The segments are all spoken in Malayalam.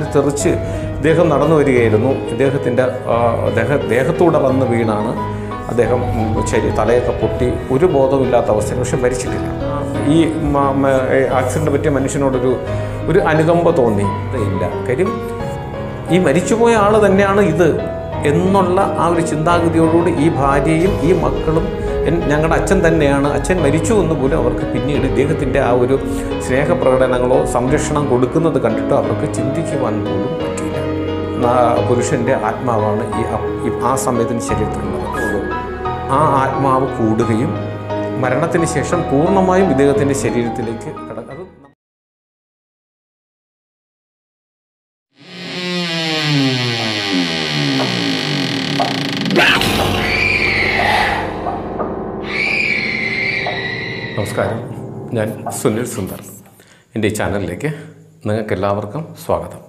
പൊട്ടിത്തെറിച്ച് ഇദ്ദേഹം നടന്നു വരികയായിരുന്നു ഇദ്ദേഹത്തിൻ്റെ ആ, ദേഹ ദേഹത്തൂടെ വന്ന് വീണാണ് അദ്ദേഹം ഉം, ശരി തലയൊക്കെ പൊട്ടി ഒരു ബോധമില്ലാത്ത അവസ്ഥയിൽ പക്ഷെ മരിച്ചിട്ടില്ല ഈ മ- മ- ആക്സിഡൻറ്റ് പറ്റിയ മനുഷ്യനോടൊരു ഒരു അനുകമ്പ തോന്നി ഇല്ല കാര്യം ഈ മരിച്ചുപോയ ആൾ തന്നെയാണ് ഇത് എന്നുള്ള ആ ഒരു ചിന്താഗതിയോടുകൂടി ഈ ഭാര്യയും ഈ മക്കളും എൻ- ഞങ്ങളുടെ അച്ഛൻ തന്നെയാണ് അച്ഛൻ മരിച്ചു എന്ന് പോലും അവർക്ക് പിന്നീട് ഇദ്ദേഹത്തിൻ്റെ ആ ഒരു സ്നേഹപ്രകടനങ്ങളോ സംരക്ഷണം കൊടുക്കുന്നത് കണ്ടിട്ടോ അവർക്ക് ചിന്തിക്കുവാൻ പോലും പറ്റില്ല നാ- പുരുഷൻ്റെ ആത്മാവാണ് ഈ അ- ഈ ആ സമയത്തിന് ശരീരത്തിലുള്ളത് ആ ആത്മാവ് കൂടുകയും മരണത്തിന് ശേഷം പൂർണ്ണമായും ഇദ്ദേഹത്തിൻ്റെ ശരീരത്തിലേക്ക് കടക്കും അത് നമസ്കാരം ഞാൻ സുനിൽ സുന്ദർ എൻ്റെ ഈ ചാനലിലേക്ക് നിങ്ങൾക്ക് എല്ലാവർക്കും സ്വാഗതം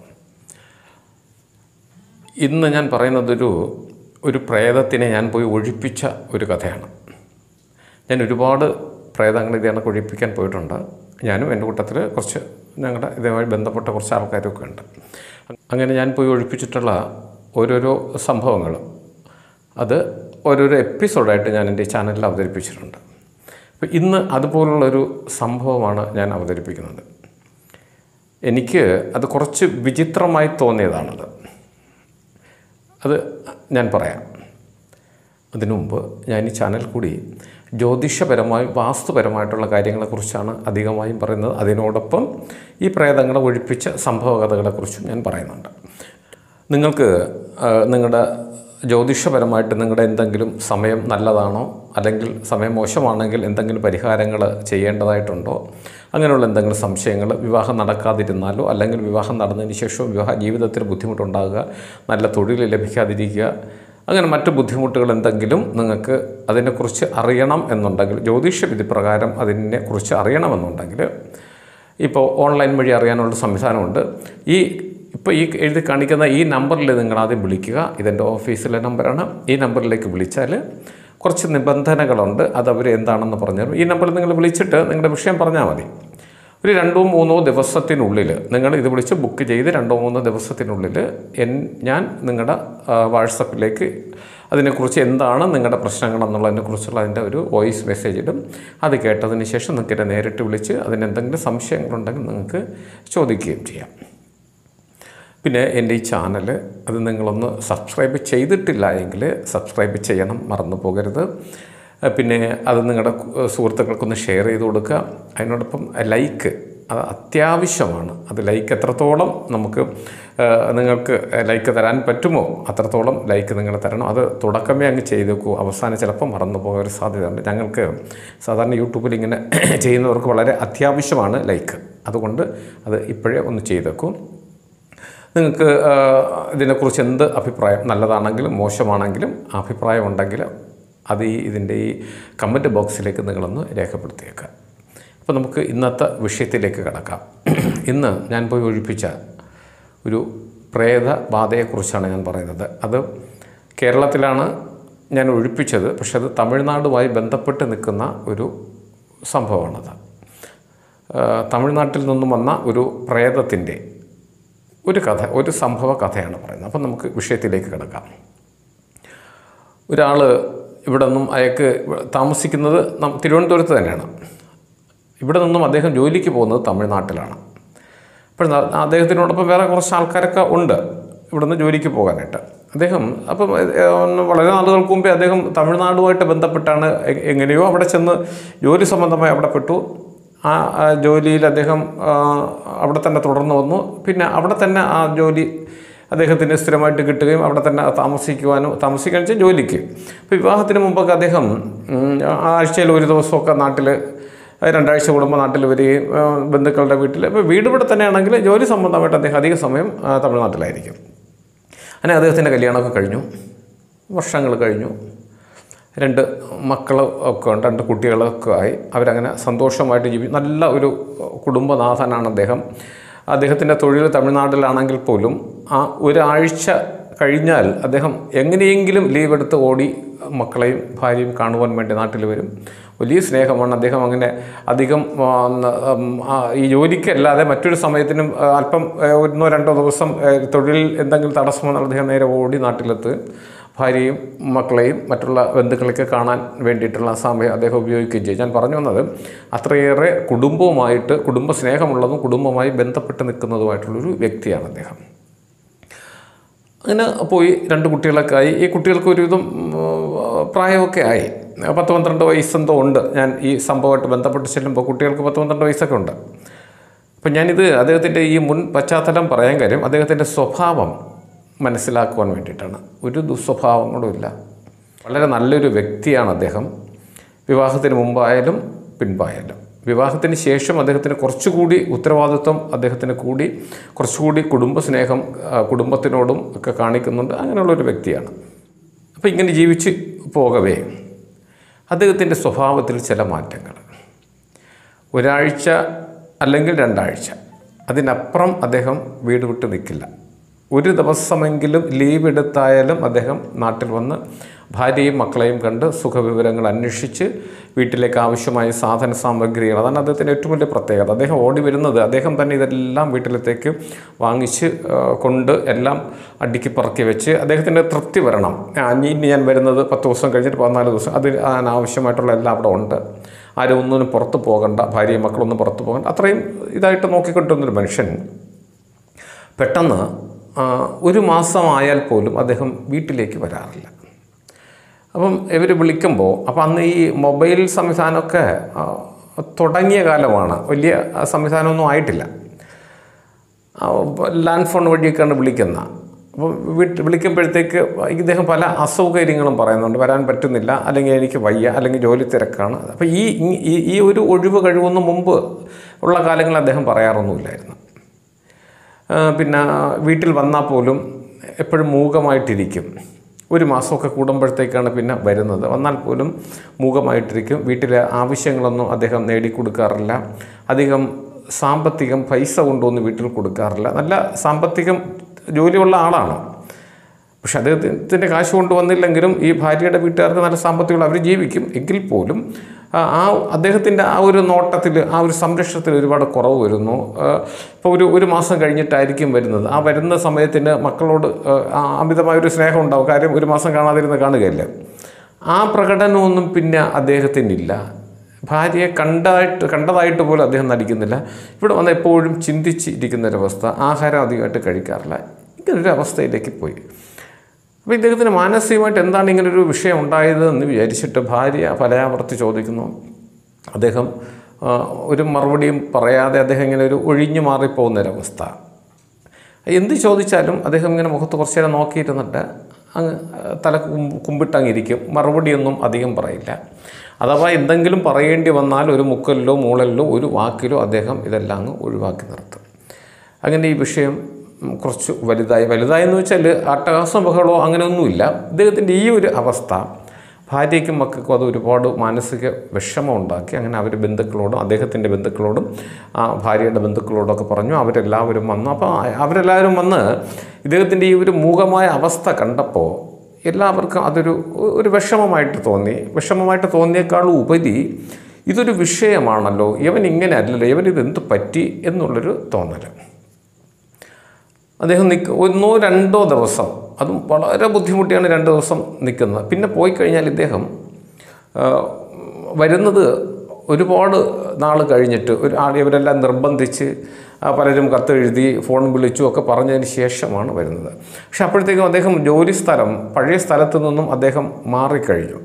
ഇന്ന് ഞാൻ പറയുന്നതൊരു ഒരു പ്രേതത്തിനെ ഞാൻ പോയി ഒഴിപ്പിച്ച ഒരു കഥയാണ് ഞാൻ ഒരുപാട് പ്രേതങ്ങൾ ഇത് കണക്ക് ഒഴിപ്പിക്കാൻ പോയിട്ടുണ്ട് ഞാനും എൻ്റെ കൂട്ടത്തിൽ കുറച്ച് ഞങ്ങളുടെ ഇതുമായി ബന്ധപ്പെട്ട കുറച്ച് ആൾക്കാരൊക്കെ ഉണ്ട് അങ്ങനെ ഞാൻ പോയി ഒഴിപ്പിച്ചിട്ടുള്ള ഓരോരോ സംഭവങ്ങൾ അത് ഓരോരോ എപ്പിസോഡായിട്ട് ഞാൻ എൻ്റെ ഈ ചാനലിൽ അവതരിപ്പിച്ചിട്ടുണ്ട് അപ്പോൾ ഇന്ന് അതുപോലുള്ളൊരു സംഭവമാണ് ഞാൻ അവതരിപ്പിക്കുന്നത് എനിക്ക് അത് കുറച്ച് വിചിത്രമായി തോന്നിയതാണത് അത് ഞാൻ പറയാം അതിനു മുമ്പ് ഞാൻ ഈ ചാനൽ കൂടി ജ്യോതിഷപരമായും വാസ്തുപരമായിട്ടുള്ള കാര്യങ്ങളെക്കുറിച്ചാണ് അധികമായും പറയുന്നത് അതിനോടൊപ്പം ഈ പ്രേതങ്ങളെ ഒഴിപ്പിച്ച സംഭവ കഥകളെക്കുറിച്ചും ഞാൻ പറയുന്നുണ്ട് നിങ്ങൾക്ക് ആ, നിങ്ങളുടെ ജ്യോതിഷപരമായിട്ട് നിങ്ങളുടെ എന്തെങ്കിലും സമയം നല്ലതാണോ അല്ലെങ്കിൽ സമയം മോശമാണെങ്കിൽ എന്തെങ്കിലും പരിഹാരങ്ങൾ ചെയ്യേണ്ടതായിട്ടുണ്ടോ അങ്ങനെയുള്ള എന്തെങ്കിലും സംശയങ്ങൾ വിവാഹം നടക്കാതിരുന്നാലോ അല്ലെങ്കിൽ വിവാഹം നടന്നതിന് ശേഷവും വിവാഹ ജീവിതത്തിൽ ബുദ്ധിമുട്ടുണ്ടാകുക നല്ല തൊഴിൽ ലഭിക്കാതിരിക്കുക അങ്ങനെ മറ്റു ബുദ്ധിമുട്ടുകൾ എന്തെങ്കിലും നിങ്ങൾക്ക് അതിനെക്കുറിച്ച് അറിയണം എന്നുണ്ടെങ്കിൽ ജ്യോതിഷ വിധി പ്രകാരം അതിനെക്കുറിച്ച് അറിയണമെന്നുണ്ടെങ്കിൽ ഇപ്പോൾ ഓൺലൈൻ വഴി അറിയാനുള്ള സംവിധാനമുണ്ട് ഈ ഇപ്പോൾ ഈ എഴുതി കാണിക്കുന്ന ഈ നമ്പറിൽ നിങ്ങൾ ആദ്യം വിളിക്കുക ഇതെൻ്റെ ഓഫീസിലെ നമ്പറാണ് ഈ നമ്പറിലേക്ക് വിളിച്ചാൽ കുറച്ച് നിബന്ധനകളുണ്ട് അത് അവർ എന്താണെന്ന് പറഞ്ഞു തരും ഈ നമ്പറിൽ നിങ്ങൾ വിളിച്ചിട്ട് നിങ്ങളുടെ വിഷയം പറഞ്ഞാൽ മതി ഒരു രണ്ടോ മൂന്നോ ദിവസത്തിനുള്ളിൽ നിങ്ങൾ ഇത് വിളിച്ച് ബുക്ക് ചെയ്ത് രണ്ടോ മൂന്നോ ദിവസത്തിനുള്ളിൽ എൻ ഞാൻ നിങ്ങളുടെ ആ, വാട്സപ്പിലേക്ക് അതിനെക്കുറിച്ച് എന്താണ് നിങ്ങളുടെ പ്രശ്നങ്ങൾ എന്നുള്ളതിനെക്കുറിച്ചുള്ള അതിൻ്റെ ഒരു വോയിസ് മെസ്സേജ് ഇടും അത് കേട്ടതിന് ശേഷം നിങ്ങൾക്ക് എന്നെ നേരിട്ട് വിളിച്ച് അതിന് എന്തെങ്കിലും സംശയങ്ങളുണ്ടെങ്കിൽ നിങ്ങൾക്ക് ചോദിക്കുകയും ചെയ്യാം പിന്നെ എൻ്റെ ഈ ചാനൽ അത് നിങ്ങളൊന്ന് സബ്സ്ക്രൈബ് ചെയ്തിട്ടില്ല എങ്കിൽ സബ്സ്ക്രൈബ് ചെയ്യണം മറന്നു പോകരുത് അഹ് പിന്നെ അത് നിങ്ങളുടെ കു- സുഹൃത്തുക്കൾക്കൊന്ന് ഷെയർ ചെയ്ത് കൊടുക്കുക അതിനോടൊപ്പം ലൈക്ക് അത് അത്യാവശ്യമാണ് അത് ലൈക്ക് എത്രത്തോളം നമുക്ക് ആഹ്, നിങ്ങൾക്ക് ലൈക്ക് തരാൻ പറ്റുമോ അത്രത്തോളം ലൈക്ക് നിങ്ങൾ തരണം അത് തുടക്കമേ അങ്ങ് ചെയ്തേക്കൂ അവസാനം ചിലപ്പോൾ മറന്നു പോകാൻ ഒരു സാധ്യതയുണ്ട് ഞങ്ങൾക്ക് സാധാരണ യൂട്യൂബിൽ ഇങ്ങനെ ചെയ്യുന്നവർക്ക് വളരെ അത്യാവശ്യമാണ് ലൈക്ക് അതുകൊണ്ട് അത് ഇപ്പോഴേ ഒന്ന് ചെയ്തേക്കും നിങ്ങൾക്ക് ആ, ഇതിനെക്കുറിച്ച് എന്ത് അഭിപ്രായം നല്ലതാണെങ്കിലും മോശമാണെങ്കിലും അഭിപ്രായം ഉണ്ടെങ്കിൽ അത് ഈ ഇതിൻ്റെ ഈ കമൻറ്റ് ബോക്സിലേക്ക് നിങ്ങളൊന്ന് രേഖപ്പെടുത്തിയേക്കുക അപ്പോൾ നമുക്ക് ഇന്നത്തെ വിഷയത്തിലേക്ക് കിടക്കാം ഇന്ന് ഞാൻ പോയി ഒഴിപ്പിച്ച ഒരു പ്രേത ബാധയെക്കുറിച്ചാണ് ഞാൻ പറയുന്നത് അത് കേരളത്തിലാണ് ഞാൻ ഒഴിപ്പിച്ചത് പക്ഷെ അത് തമിഴ്നാടുമായി ബന്ധപ്പെട്ട് നിൽക്കുന്ന ഒരു സംഭവമാണത് ആ, തമിഴ്നാട്ടിൽ നിന്നും വന്ന ഒരു പ്രേതത്തിൻ്റെ ഒരു കഥ ഒരു സംഭവ കഥയാണ് പറയുന്നത് അപ്പം നമുക്ക് വിഷയത്തിലേക്ക് കിടക്കാം ഒരാൾ ഇവിടെ നിന്നും അയാൾക്ക് താമസിക്കുന്നത് നം- തിരുവനന്തപുരത്ത് തന്നെയാണ് ഇവിടെ നിന്നും അദ്ദേഹം ജോലിക്ക് പോകുന്നത് തമിഴ്നാട്ടിലാണ് അപ്പോൾ ന- അദ്ദേഹത്തിനോടൊപ്പം വേറെ കുറച്ച് ആൾക്കാരൊക്കെ ഉണ്ട് ഇവിടെ നിന്ന് ജോലിക്ക് പോകാനായിട്ട് അദ്ദേഹം അപ്പം ഏ, ഒന്ന് വളരെ നാളുകൾക്ക് മുമ്പേ അദ്ദേഹം തമിഴ്നാടുമായിട്ട് ബന്ധപ്പെട്ടാണ് എ- എങ്ങനെയോ അവിടെ ചെന്ന് ജോലി സംബന്ധമായി അവിടെ പെട്ടു ആ ആ ജോലിയിൽ അദ്ദേഹം ആ, അവിടെ തന്നെ തുടർന്ന് വന്നു പിന്നെ അവിടെ തന്നെ ആ ജോലി അദ്ദേഹത്തിന് സ്ഥിരമായിട്ട് കിട്ടുകയും അവിടെ തന്നെ താമസിക്കുവാനും താമസിക്കാൻ വെച്ചാൽ ജോലിക്ക് അപ്പോൾ വിവാഹത്തിന് മുമ്പൊക്കെ അദ്ദേഹം ഉം, ആഴ്ചയിൽ ഒരു ദിവസമൊക്കെ നാട്ടിൽ രണ്ടാഴ്ച കൂടുമ്പോൾ നാട്ടിൽ വരികയും ആ, ബന്ധുക്കളുടെ വീട്ടിൽ ഇപ്പോൾ വീട് ഇവിടെ തന്നെയാണെങ്കിൽ ജോലി സംബന്ധമായിട്ട് അദ്ദേഹം അധിക സമയം ആ, തമിഴ്നാട്ടിലായിരിക്കും അങ്ങനെ അദ്ദേഹത്തിൻ്റെ കല്യാണമൊക്കെ കഴിഞ്ഞു വർഷങ്ങൾ കഴിഞ്ഞു രണ്ട് മക്കൾ ഒക്കെ ഉണ്ട് രണ്ട് കുട്ടികളൊക്കെ ആയി അവരങ്ങനെ സന്തോഷമായിട്ട് ജീവി നല്ല ഒരു കുടുംബനാഥനാണ് അദ്ദേഹം അദ്ദേഹത്തിൻ്റെ തൊഴിൽ തമിഴ്നാട്ടിലാണെങ്കിൽ പോലും ആ ഒരാഴ്ച കഴിഞ്ഞാൽ അദ്ദേഹം എങ്ങനെയെങ്കിലും ലീവ് എടുത്ത് ഓടി മക്കളെയും ഭാര്യയും കാണുവാൻ വേണ്ടി നാട്ടിൽ വരും വലിയ സ്നേഹമാണ് അദ്ദേഹം അങ്ങനെ അധികം ആ, ന- ഉം, ആ, ഈ ജോലിക്കല്ലാതെ മറ്റൊരു സമയത്തിനും ആ, അല്പം ആ, ഒന്നോ രണ്ടോ ദിവസം ആ, തൊഴിൽ എന്തെങ്കിലും തടസ്സം വന്നാൽ അദ്ദേഹം നേരെ ഓടി നാട്ടിലെത്ത് ഭാര്യയും മക്കളെയും മറ്റുള്ള ബന്ധുക്കളെയൊക്കെ കാണാൻ വേണ്ടിയിട്ടുള്ള സമയം അദ്ദേഹം ഉപയോഗിക്കുകയും ചെയ്യും ഞാൻ പറഞ്ഞു വന്നത് അത്രയേറെ കുടുംബവുമായിട്ട് കുടുംബ സ്നേഹമുള്ളതും കുടുംബവുമായി ബന്ധപ്പെട്ട് നിൽക്കുന്നതുമായിട്ടുള്ളൊരു വ്യക്തിയാണ് അദ്ദേഹം അങ്ങനെ പോയി രണ്ട് കുട്ടികളൊക്കെ ആയി ഈ കുട്ടികൾക്ക് ഒരുവിധം ഉം, പ്രായമൊക്കെ ആയി പത്ത് പന്ത്രണ്ട് വയസ്സെന്തോ ഉണ്ട് ഞാൻ ഈ സംഭവമായിട്ട് ബന്ധപ്പെട്ട് ചെല്ലുമ്പോൾ കുട്ടികൾക്ക് പത്ത് പന്ത്രണ്ട് വയസ്സൊക്കെ ഉണ്ട് അപ്പം ഞാനിത് അദ്ദേഹത്തിൻ്റെ ഈ മുൻ പശ്ചാത്തലം പറയാൻ കാര്യം അദ്ദേഹത്തിൻ്റെ സ്വഭാവം മനസ്സിലാക്കുവാൻ വേണ്ടിയിട്ടാണ് ഒരു ദുസ്വഭാവങ്ങളും ഇല്ല വളരെ നല്ലൊരു വ്യക്തിയാണ് അദ്ദേഹം വിവാഹത്തിന് മുമ്പായാലും പിൻപായാലും വിവാഹത്തിന് ശേഷം അദ്ദേഹത്തിന് കുറച്ചുകൂടി ഉത്തരവാദിത്വം അദ്ദേഹത്തിന് കൂടി കുറച്ചുകൂടി കുടുംബസ്നേഹം ആ, കുടുംബത്തിനോടും ഒക്കെ കാണിക്കുന്നുണ്ട് അങ്ങനെയുള്ളൊരു വ്യക്തിയാണ് അപ്പോൾ ഇങ്ങനെ ജീവിച്ച് പോകവേ അദ്ദേഹത്തിൻ്റെ സ്വഭാവത്തിൽ ചില മാറ്റങ്ങൾ ഒരാഴ്ച അല്ലെങ്കിൽ രണ്ടാഴ്ച അതിനപ്പുറം അദ്ദേഹം വീട് വിട്ട് നിൽക്കില്ല ഒരു ദിവസമെങ്കിലും ലീവ് എടുത്തായാലും അദ്ദേഹം നാട്ടിൽ വന്ന് ഭാര്യയും മക്കളെയും കണ്ട് സുഖവിവരങ്ങൾ അന്വേഷിച്ച് വീട്ടിലേക്ക് ആവശ്യമായ സാധന സാമഗ്രികൾ അതാണ് അദ്ദേഹത്തിൻ്റെ ഏറ്റവും വലിയ പ്രത്യേകത അദ്ദേഹം ഓടി വരുന്നത് അദ്ദേഹം തന്നെ ഇതെല്ലാം വീട്ടിലത്തേക്ക് വാങ്ങിച്ച് ആ, കൊണ്ട് എല്ലാം അടുക്കി പറക്കി വെച്ച് അദ്ദേഹത്തിൻ്റെ തൃപ്തി വരണം ആ, ഇനി ഇനി ഞാൻ വരുന്നത് പത്ത് ദിവസം കഴിഞ്ഞിട്ട് പതിനാല് ദിവസം അത് അതിനാവശ്യമായിട്ടുള്ള എല്ലാം അവിടെ ഉണ്ട് ആരും ഒന്നിനും പുറത്ത് പോകണ്ട ഭാര്യയും മക്കളൊന്നും പുറത്ത് പോകണ്ട അത്രയും ഇതായിട്ട് നോക്കിക്കൊണ്ടിരുന്നൊരു മനുഷ്യൻ പെട്ടെന്ന് ആ, ഒരു മാസമായാൽ പോലും അദ്ദേഹം വീട്ടിലേക്ക് വരാറില്ല അപ്പം ഇവർ വിളിക്കുമ്പോൾ അപ്പം അന്ന് ഈ മൊബൈൽ സംവിധാനമൊക്കെ ആ, തുടങ്ങിയ കാലമാണ് വലിയ ആ, സംവിധാനമൊന്നും ആയിട്ടില്ല ആ, ലാൻഡ് ഫോൺ വഴിയൊക്കെയാണ് വിളിക്കുന്നത് അപ്പോൾ വീട്ടിൽ വിളിക്കുമ്പോഴത്തേക്ക് ഇദ്ദേഹം പല അസൗകര്യങ്ങളും പറയുന്നുണ്ട് വരാൻ പറ്റുന്നില്ല അല്ലെങ്കിൽ എനിക്ക് വയ്യ അല്ലെങ്കിൽ ജോലി തിരക്കാണ് അപ്പോൾ ഈ ഈ- ഈ ഒരു ഒഴിവ് കഴിവൊന്നും മുമ്പ് ഉള്ള കാലങ്ങളിൽ അദ്ദേഹം പറയാറൊന്നുമില്ലായിരുന്നു ആ, പിന്നെ വീട്ടിൽ വന്നാൽ പോലും എപ്പോഴും മൂകമായിട്ടിരിക്കും ഒരു മാസമൊക്കെ കൂടുമ്പോഴത്തേക്കാണ് പിന്നെ വരുന്നത് വന്നാൽ പോലും മൂകമായിട്ടിരിക്കും വീട്ടിലെ ആവശ്യങ്ങളൊന്നും അദ്ദേഹം നേടിക്കൊടുക്കാറില്ല അധികം സാമ്പത്തികം പൈസ കൊണ്ടൊന്നും വീട്ടിൽ കൊടുക്കാറില്ല നല്ല സാമ്പത്തികം ജോലിയുള്ള ആളാണ് പക്ഷെ അദ്ദേഹത്തിൻ്റെ കാശ് കൊണ്ടുവന്നില്ലെങ്കിലും ഈ ഭാര്യയുടെ വീട്ടുകാർക്ക് നല്ല സാമ്പത്തികമുള്ള അവർ ജീവിക്കും എങ്കിൽ പോലും ആ ആ അദ്ദേഹത്തിൻ്റെ ആ ഒരു നോട്ടത്തിൽ ആ ഒരു സംരക്ഷണത്തിൽ ഒരുപാട് കുറവ് വരുന്നു ഇപ്പോൾ ഒരു ഒരു മാസം കഴിഞ്ഞിട്ടായിരിക്കും വരുന്നത് ആ വരുന്ന സമയത്തിന് മക്കളോട് ആ, അമിതമായൊരു സ്നേഹം ഉണ്ടാവും കാര്യം ഒരു മാസം കാണാതിരുന്ന് കാണുകയല്ലേ ആ പ്രകടനമൊന്നും പിന്നെ അദ്ദേഹത്തിനില്ല ഭാര്യയെ കണ്ടായിട്ട് കണ്ടതായിട്ട് പോലും അദ്ദേഹം നടിക്കുന്നില്ല ഇവിടെ വന്ന് എപ്പോഴും ചിന്തിച്ചിരിക്കുന്ന ഒരവസ്ഥ ആഹാരം അധികമായിട്ട് കഴിക്കാറില്ല ഇങ്ങനൊരു അവസ്ഥയിലേക്ക് പോയി അപ്പോൾ ഇദ്ദേഹത്തിന് മാനസികമായിട്ട് എന്താണ് ഇങ്ങനൊരു വിഷയം ഉണ്ടായത് എന്ന് വിചാരിച്ചിട്ട് ഭാര്യ പലയാവർത്തി ചോദിക്കുന്നു അദ്ദേഹം ആ, ഒരു മറുപടിയും പറയാതെ അദ്ദേഹം ഇങ്ങനെ ഒരു ഒഴിഞ്ഞു മാറിപ്പോകുന്നൊരവസ്ഥ എന്ത് ചോദിച്ചാലും അദ്ദേഹം ഇങ്ങനെ മുഖത്ത് കുറച്ച് നേരം നോക്കിയിരുന്നിട്ട് അങ്ങ് തല കും- കുമ്പിട്ടങ്ങിരിക്കും മറുപടിയൊന്നും അധികം പറയില്ല അഥവാ എന്തെങ്കിലും പറയേണ്ടി വന്നാൽ ഒരു മുക്കലിലോ മൂളലിലോ ഒരു വാക്കിലോ അദ്ദേഹം ഇതെല്ലാം അങ്ങ് ഒഴിവാക്കി നിർത്തും അങ്ങനെ ഈ വിഷയം ഉം, കുറച്ച് വലുതായി വലുതായി എന്ന് വെച്ചാൽ അട്ടഹാസം ബഹളോ അങ്ങനെയൊന്നുമില്ല ഇദ്ദേഹത്തിൻ്റെ ഈ ഒരു അവസ്ഥ ഭാര്യയ്ക്കും മക്കൾക്കും അത് ഒരുപാട് മാനസിക വിഷമം ഉണ്ടാക്കി അങ്ങനെ അവർ ബന്ധുക്കളോടും അദ്ദേഹത്തിൻ്റെ ബന്ധുക്കളോടും ആ ഭാര്യയുടെ ബന്ധുക്കളോടൊക്കെ പറഞ്ഞു അവരെല്ലാവരും വന്നു അപ്പോൾ അവരെല്ലാവരും വന്ന് ഇദ്ദേഹത്തിൻ്റെ ഈ ഒരു മൂകമായ അവസ്ഥ കണ്ടപ്പോൾ എല്ലാവർക്കും അതൊരു ഒരു വിഷമമായിട്ട് തോന്നി വിഷമമായിട്ട് തോന്നിയേക്കാളും ഉപരി ഇതൊരു വിഷയമാണല്ലോ ഇവൻ ഇങ്ങനെ അല്ലല്ലോ ഇവൻ ഇതെന്ത് പറ്റി എന്നുള്ളൊരു തോന്നൽ അദ്ദേഹം നിൽക്ക ഒന്നോ രണ്ടോ ദിവസം അതും വളരെ ബുദ്ധിമുട്ടിയാണ് രണ്ട് ദിവസം നിൽക്കുന്നത് പിന്നെ പോയി കഴിഞ്ഞാൽ ഇദ്ദേഹം ആ, വരുന്നത് ഒരുപാട് നാൾ കഴിഞ്ഞിട്ട് ഒരു ആൾ ഇവരെല്ലാം നിർബന്ധിച്ച് ആ, പലരും കത്തെഴുതി ഫോൺ വിളിച്ചു ഒക്കെ പറഞ്ഞതിന് ശേഷമാണ് വരുന്നത് പക്ഷെ അപ്പോഴത്തേക്കും അദ്ദേഹം ജോലി സ്ഥലം പഴയ സ്ഥലത്ത് നിന്നും അദ്ദേഹം മാറിക്കഴിഞ്ഞു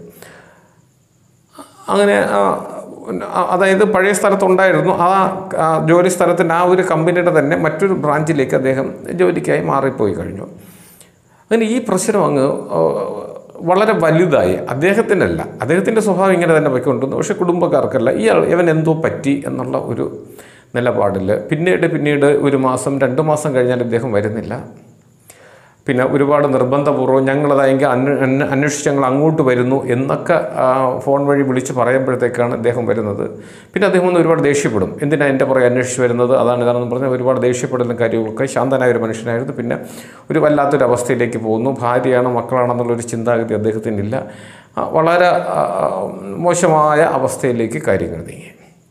അങ്ങനെ ആ, ആ, അതായത് പഴയ സ്ഥലത്തുണ്ടായിരുന്നു ആ ആ ജോലി സ്ഥലത്തിൻ്റെ ആ ഒരു കമ്പനിയുടെ തന്നെ മറ്റൊരു ബ്രാഞ്ചിലേക്ക് അദ്ദേഹം ജോലിക്കായി മാറിപ്പോയി കഴിഞ്ഞു അങ്ങനെ ഈ പ്രശ്നം അങ്ങ് ആ, വളരെ വലുതായി അദ്ദേഹത്തിനല്ല അദ്ദേഹത്തിൻ്റെ സ്വഭാവം ഇങ്ങനെ തന്നെ പോയിക്കൊണ്ടിരുന്നു പക്ഷേ കുടുംബക്കാർക്കല്ല ഇയാൾ ഇവൻ എന്തോ പറ്റി എന്നുള്ള ഒരു നിലപാടിൽ പിന്നീട് പിന്നീട് ഒരു മാസം രണ്ട് മാസം കഴിഞ്ഞാൽ ഇദ്ദേഹം വരുന്നില്ല പിന്നെ ഒരുപാട് നിർബന്ധപൂർവ്വം ഞങ്ങളതായെങ്കിൽ അന്വ അന്വ- അന്വേഷിച്ച് ഞങ്ങൾ അങ്ങോട്ട് വരുന്നു എന്നൊക്കെ ആ, ഫോൺ വഴി വിളിച്ച് പറയുമ്പോഴത്തേക്കാണ് അദ്ദേഹം വരുന്നത് പിന്നെ അദ്ദേഹം ഒന്ന് ഒരുപാട് ദേഷ്യപ്പെടും എന്തിനാണ് എൻ്റെ പുറകെ അന്വേഷിച്ച് വരുന്നത് അതാണ് ഇതാണെന്ന് പറഞ്ഞ് ഒരുപാട് ദേഷ്യപ്പെടുന്ന കാര്യങ്ങളൊക്കെ ശാന്തനായ ഒരു മനുഷ്യനായിരുന്നു പിന്നെ ഒരു വല്ലാത്തൊരു അവസ്ഥയിലേക്ക് പോകുന്നു ഭാര്യയാണ് മക്കളാണെന്നുള്ളൊരു ചിന്താഗതി അദ്ദേഹത്തിനില്ല ആ, വളരെ ആ, മോശമായ അവസ്ഥയിലേക്ക് കാര്യങ്ങൾ നീങ്ങി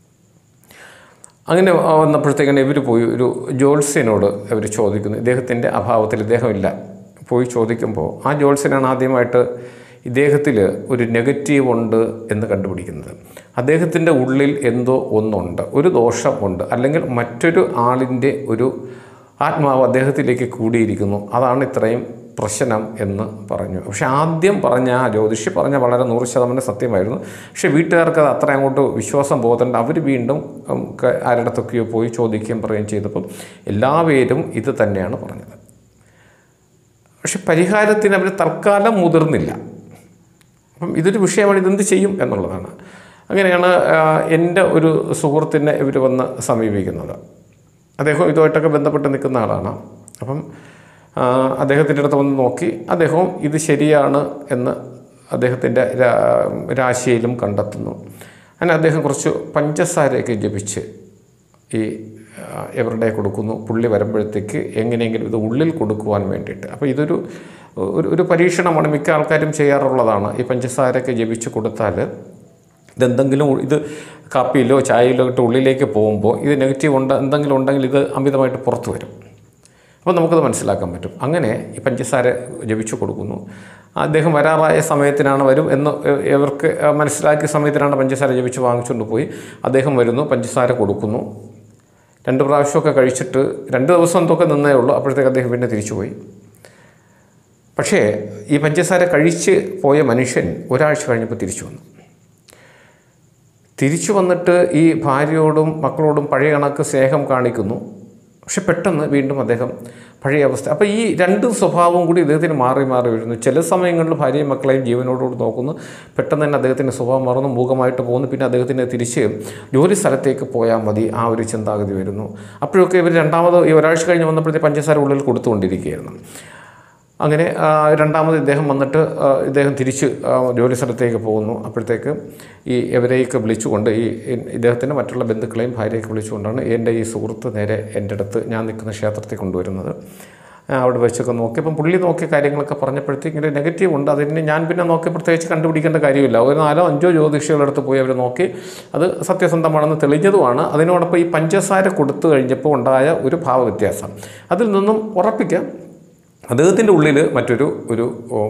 അങ്ങനെ വന്നപ്പോഴത്തേക്കാണ് ഇവർ പോയി ഒരു ജോത്സ്യനോട് അവർ ചോദിക്കുന്നു ഇദ്ദേഹത്തിൻ്റെ അഭാവത്തിൽ ഇദ്ദേഹമില്ല പോയി ചോദിക്കുമ്പോൾ ആ ജോത്സ്യനാണ് ആദ്യമായിട്ട് ഇദ്ദേഹത്തിൽ ഒരു നെഗറ്റീവ് ഉണ്ട് എന്ന് കണ്ടുപിടിക്കുന്നത് അദ്ദേഹത്തിൻ്റെ ഉള്ളിൽ എന്തോ ഒന്നുണ്ട് ഒരു ദോഷമുണ്ട് അല്ലെങ്കിൽ മറ്റൊരു ആളിൻ്റെ ഒരു ആത്മാവ് അദ്ദേഹത്തിലേക്ക് കൂടിയിരിക്കുന്നു അതാണ് ഇത്രയും പ്രശ്നം എന്ന് പറഞ്ഞു പക്ഷെ ആദ്യം പറഞ്ഞ ആ ജ്യോതിഷി പറഞ്ഞ വളരെ നൂറ് ശതമാനം സത്യമായിരുന്നു പക്ഷേ വീട്ടുകാർക്ക് അത് അത്ര അങ്ങോട്ട് വിശ്വാസം പോകത്തുണ്ട് അവർ വീണ്ടും ഉം, ക- ആരുടെത്തൊക്കെയോ പോയി ചോദിക്കുകയും പറയുകയും ചെയ്തപ്പം എല്ലാവരും ഇത് തന്നെയാണ് പറഞ്ഞത് പക്ഷെ പരിഹാരത്തിന് അവർ തൽക്കാലം മുതിർന്നില്ല അപ്പം ഇതൊരു വിഷയമാണ് ഇതെന്ത് ചെയ്യും എന്നുള്ളതാണ് അങ്ങനെയാണ് ആ, എൻ്റെ ഒരു സുഹൃത്തിനെ ഇവർ വന്ന് സമീപിക്കുന്നത് അദ്ദേഹം ഇതുമായിട്ടൊക്കെ ബന്ധപ്പെട്ട് നിൽക്കുന്ന ആളാണ് അപ്പം ആ, അദ്ദേഹത്തിൻ്റെ അടുത്ത് വന്ന് നോക്കി അദ്ദേഹവും ഇത് ശരിയാണ് എന്ന് അദ്ദേഹത്തിൻ്റെ രാ- രാശിയിലും കണ്ടെത്തുന്നു അങ്ങനെ അദ്ദേഹം കുറച്ച് പഞ്ചസാരയൊക്കെ ജപിച്ച് ഈ ആ, എവരുടെ കൊടുക്കുന്നു പുള്ളി വരുമ്പോഴത്തേക്ക് എങ്ങനെയെങ്കിലും ഇത് ഉള്ളിൽ കൊടുക്കുവാൻ വേണ്ടിയിട്ട് അപ്പോൾ ഇതൊരു ഒരു ഒരു പരീക്ഷണമാണ് മിക്ക ആൾക്കാരും ചെയ്യാറുള്ളതാണ് ഈ പഞ്ചസാരയൊക്കെ ജപിച്ച് കൊടുത്താൽ ഇതെന്തെങ്കിലും ഉ- ഇത് കാപ്പിയിലോ ചായയിലോ ഇട്ട് ഉള്ളിലേക്ക് പോകുമ്പോൾ ഇത് നെഗറ്റീവ് ഉണ്ട് എന്തെങ്കിലും ഉണ്ടെങ്കിൽ ഇത് അമിതമായിട്ട് പുറത്തു വരും അപ്പോൾ നമുക്കത് മനസ്സിലാക്കാൻ പറ്റും അങ്ങനെ ഈ പഞ്ചസാര ജപിച്ചു കൊടുക്കുന്നു അദ്ദേഹം വരാറായ സമയത്തിനാണ് വരും എന്ന് ഇവർക്ക് മനസ്സിലാക്കിയ സമയത്തിനാണ് പഞ്ചസാര ജപിച്ച് വാങ്ങിച്ചുകൊണ്ട് പോയി അദ്ദേഹം വരുന്നു പഞ്ചസാര കൊടുക്കുന്നു രണ്ട് പ്രാവശ്യമൊക്കെ കഴിച്ചിട്ട് രണ്ട് ദിവസം എന്തൊക്കെ നിന്നേ ഉള്ളൂ അപ്പോഴത്തേക്ക് അദ്ദേഹം പിന്നെ തിരിച്ചുപോയി പക്ഷേ ഈ പഞ്ചസാര കഴിച്ച് പോയ മനുഷ്യൻ ഒരാഴ്ച കഴിഞ്ഞപ്പോൾ തിരിച്ചു വന്നു തിരിച്ചു വന്നിട്ട് ഈ ഭാര്യയോടും മക്കളോടും പഴയ കണക്ക് സ്നേഹം കാണിക്കുന്നു പക്ഷെ പെട്ടെന്ന് വീണ്ടും അദ്ദേഹം പഴയ അവസ്ഥ അപ്പോൾ ഈ രണ്ട് സ്വഭാവവും കൂടി ഇദ്ദേഹത്തിന് മാറി മാറി വരുന്നു ചില സമയങ്ങളിൽ ഭാര്യയും മക്കളെയും ജീവനോടുകൂടി നോക്കുന്നു പെട്ടെന്ന് തന്നെ അദ്ദേഹത്തിൻ്റെ സ്വഭാവം മാറുന്നു മൂകമായിട്ട് പോകുന്നു പിന്നെ അദ്ദേഹത്തിന് തിരിച്ച് ജോലി സ്ഥലത്തേക്ക് പോയാൽ മതി ആ ഒരു ചിന്താഗതി വരുന്നു അപ്പോഴൊക്കെ ഇവർ രണ്ടാമത് ഈ ഒരാഴ്ച കഴിഞ്ഞ് വന്നപ്പോഴത്തേക്ക് പഞ്ചസാര ഉള്ളിൽ കൊടുത്തുകൊണ്ടിരിക്കുകയായിരുന്നു അങ്ങനെ ആ, രണ്ടാമത് ഇദ്ദേഹം വന്നിട്ട് ആ, ഇദ്ദേഹം തിരിച്ച് ആ, ജോലി സ്ഥലത്തേക്ക് പോകുന്നു അപ്പോഴത്തേക്ക് ഈ ഇവരെയൊക്കെ വിളിച്ചുകൊണ്ട് ഈ ഈ ഇദ്ദേഹത്തിൻ്റെ മറ്റുള്ള ബന്ധുക്കളെയും ഭാര്യയൊക്കെ വിളിച്ചുകൊണ്ടാണ് എൻ്റെ ഈ സുഹൃത്ത് നേരെ എൻ്റെ അടുത്ത് ഞാൻ നിൽക്കുന്ന ക്ഷേത്രത്തിൽ കൊണ്ടുവരുന്നത് ആ, അവിടെ വെച്ചൊക്കെ നോക്കി അപ്പം പുള്ളി നോക്കിയ കാര്യങ്ങളൊക്കെ പറഞ്ഞപ്പോഴത്തേക്ക് ഇങ്ങനെ നെഗറ്റീവ് ഉണ്ട് അതിന് ഞാൻ പിന്നെ നോക്കി പ്രത്യേകിച്ച് കണ്ടുപിടിക്കേണ്ട കാര്യമില്ല ഒരു നാലോ അഞ്ചോ ജ്യോതിഷികളുടെ അടുത്ത് പോയി അവർ നോക്കി അത് സത്യസന്ധമാണെന്ന് തെളിഞ്ഞതുമാണ് അതിനോടൊപ്പം ഈ പഞ്ചസാര കൊടുത്തു കഴിഞ്ഞപ്പോൾ ഉണ്ടായ ഒരു ഭാവവ്യത്യാസം അതിൽ നിന്നും ഉറപ്പിക്കാം അദ്ദേഹത്തിൻ്റെ ഉള്ളിൽ മറ്റൊരു ഒരു ഉം,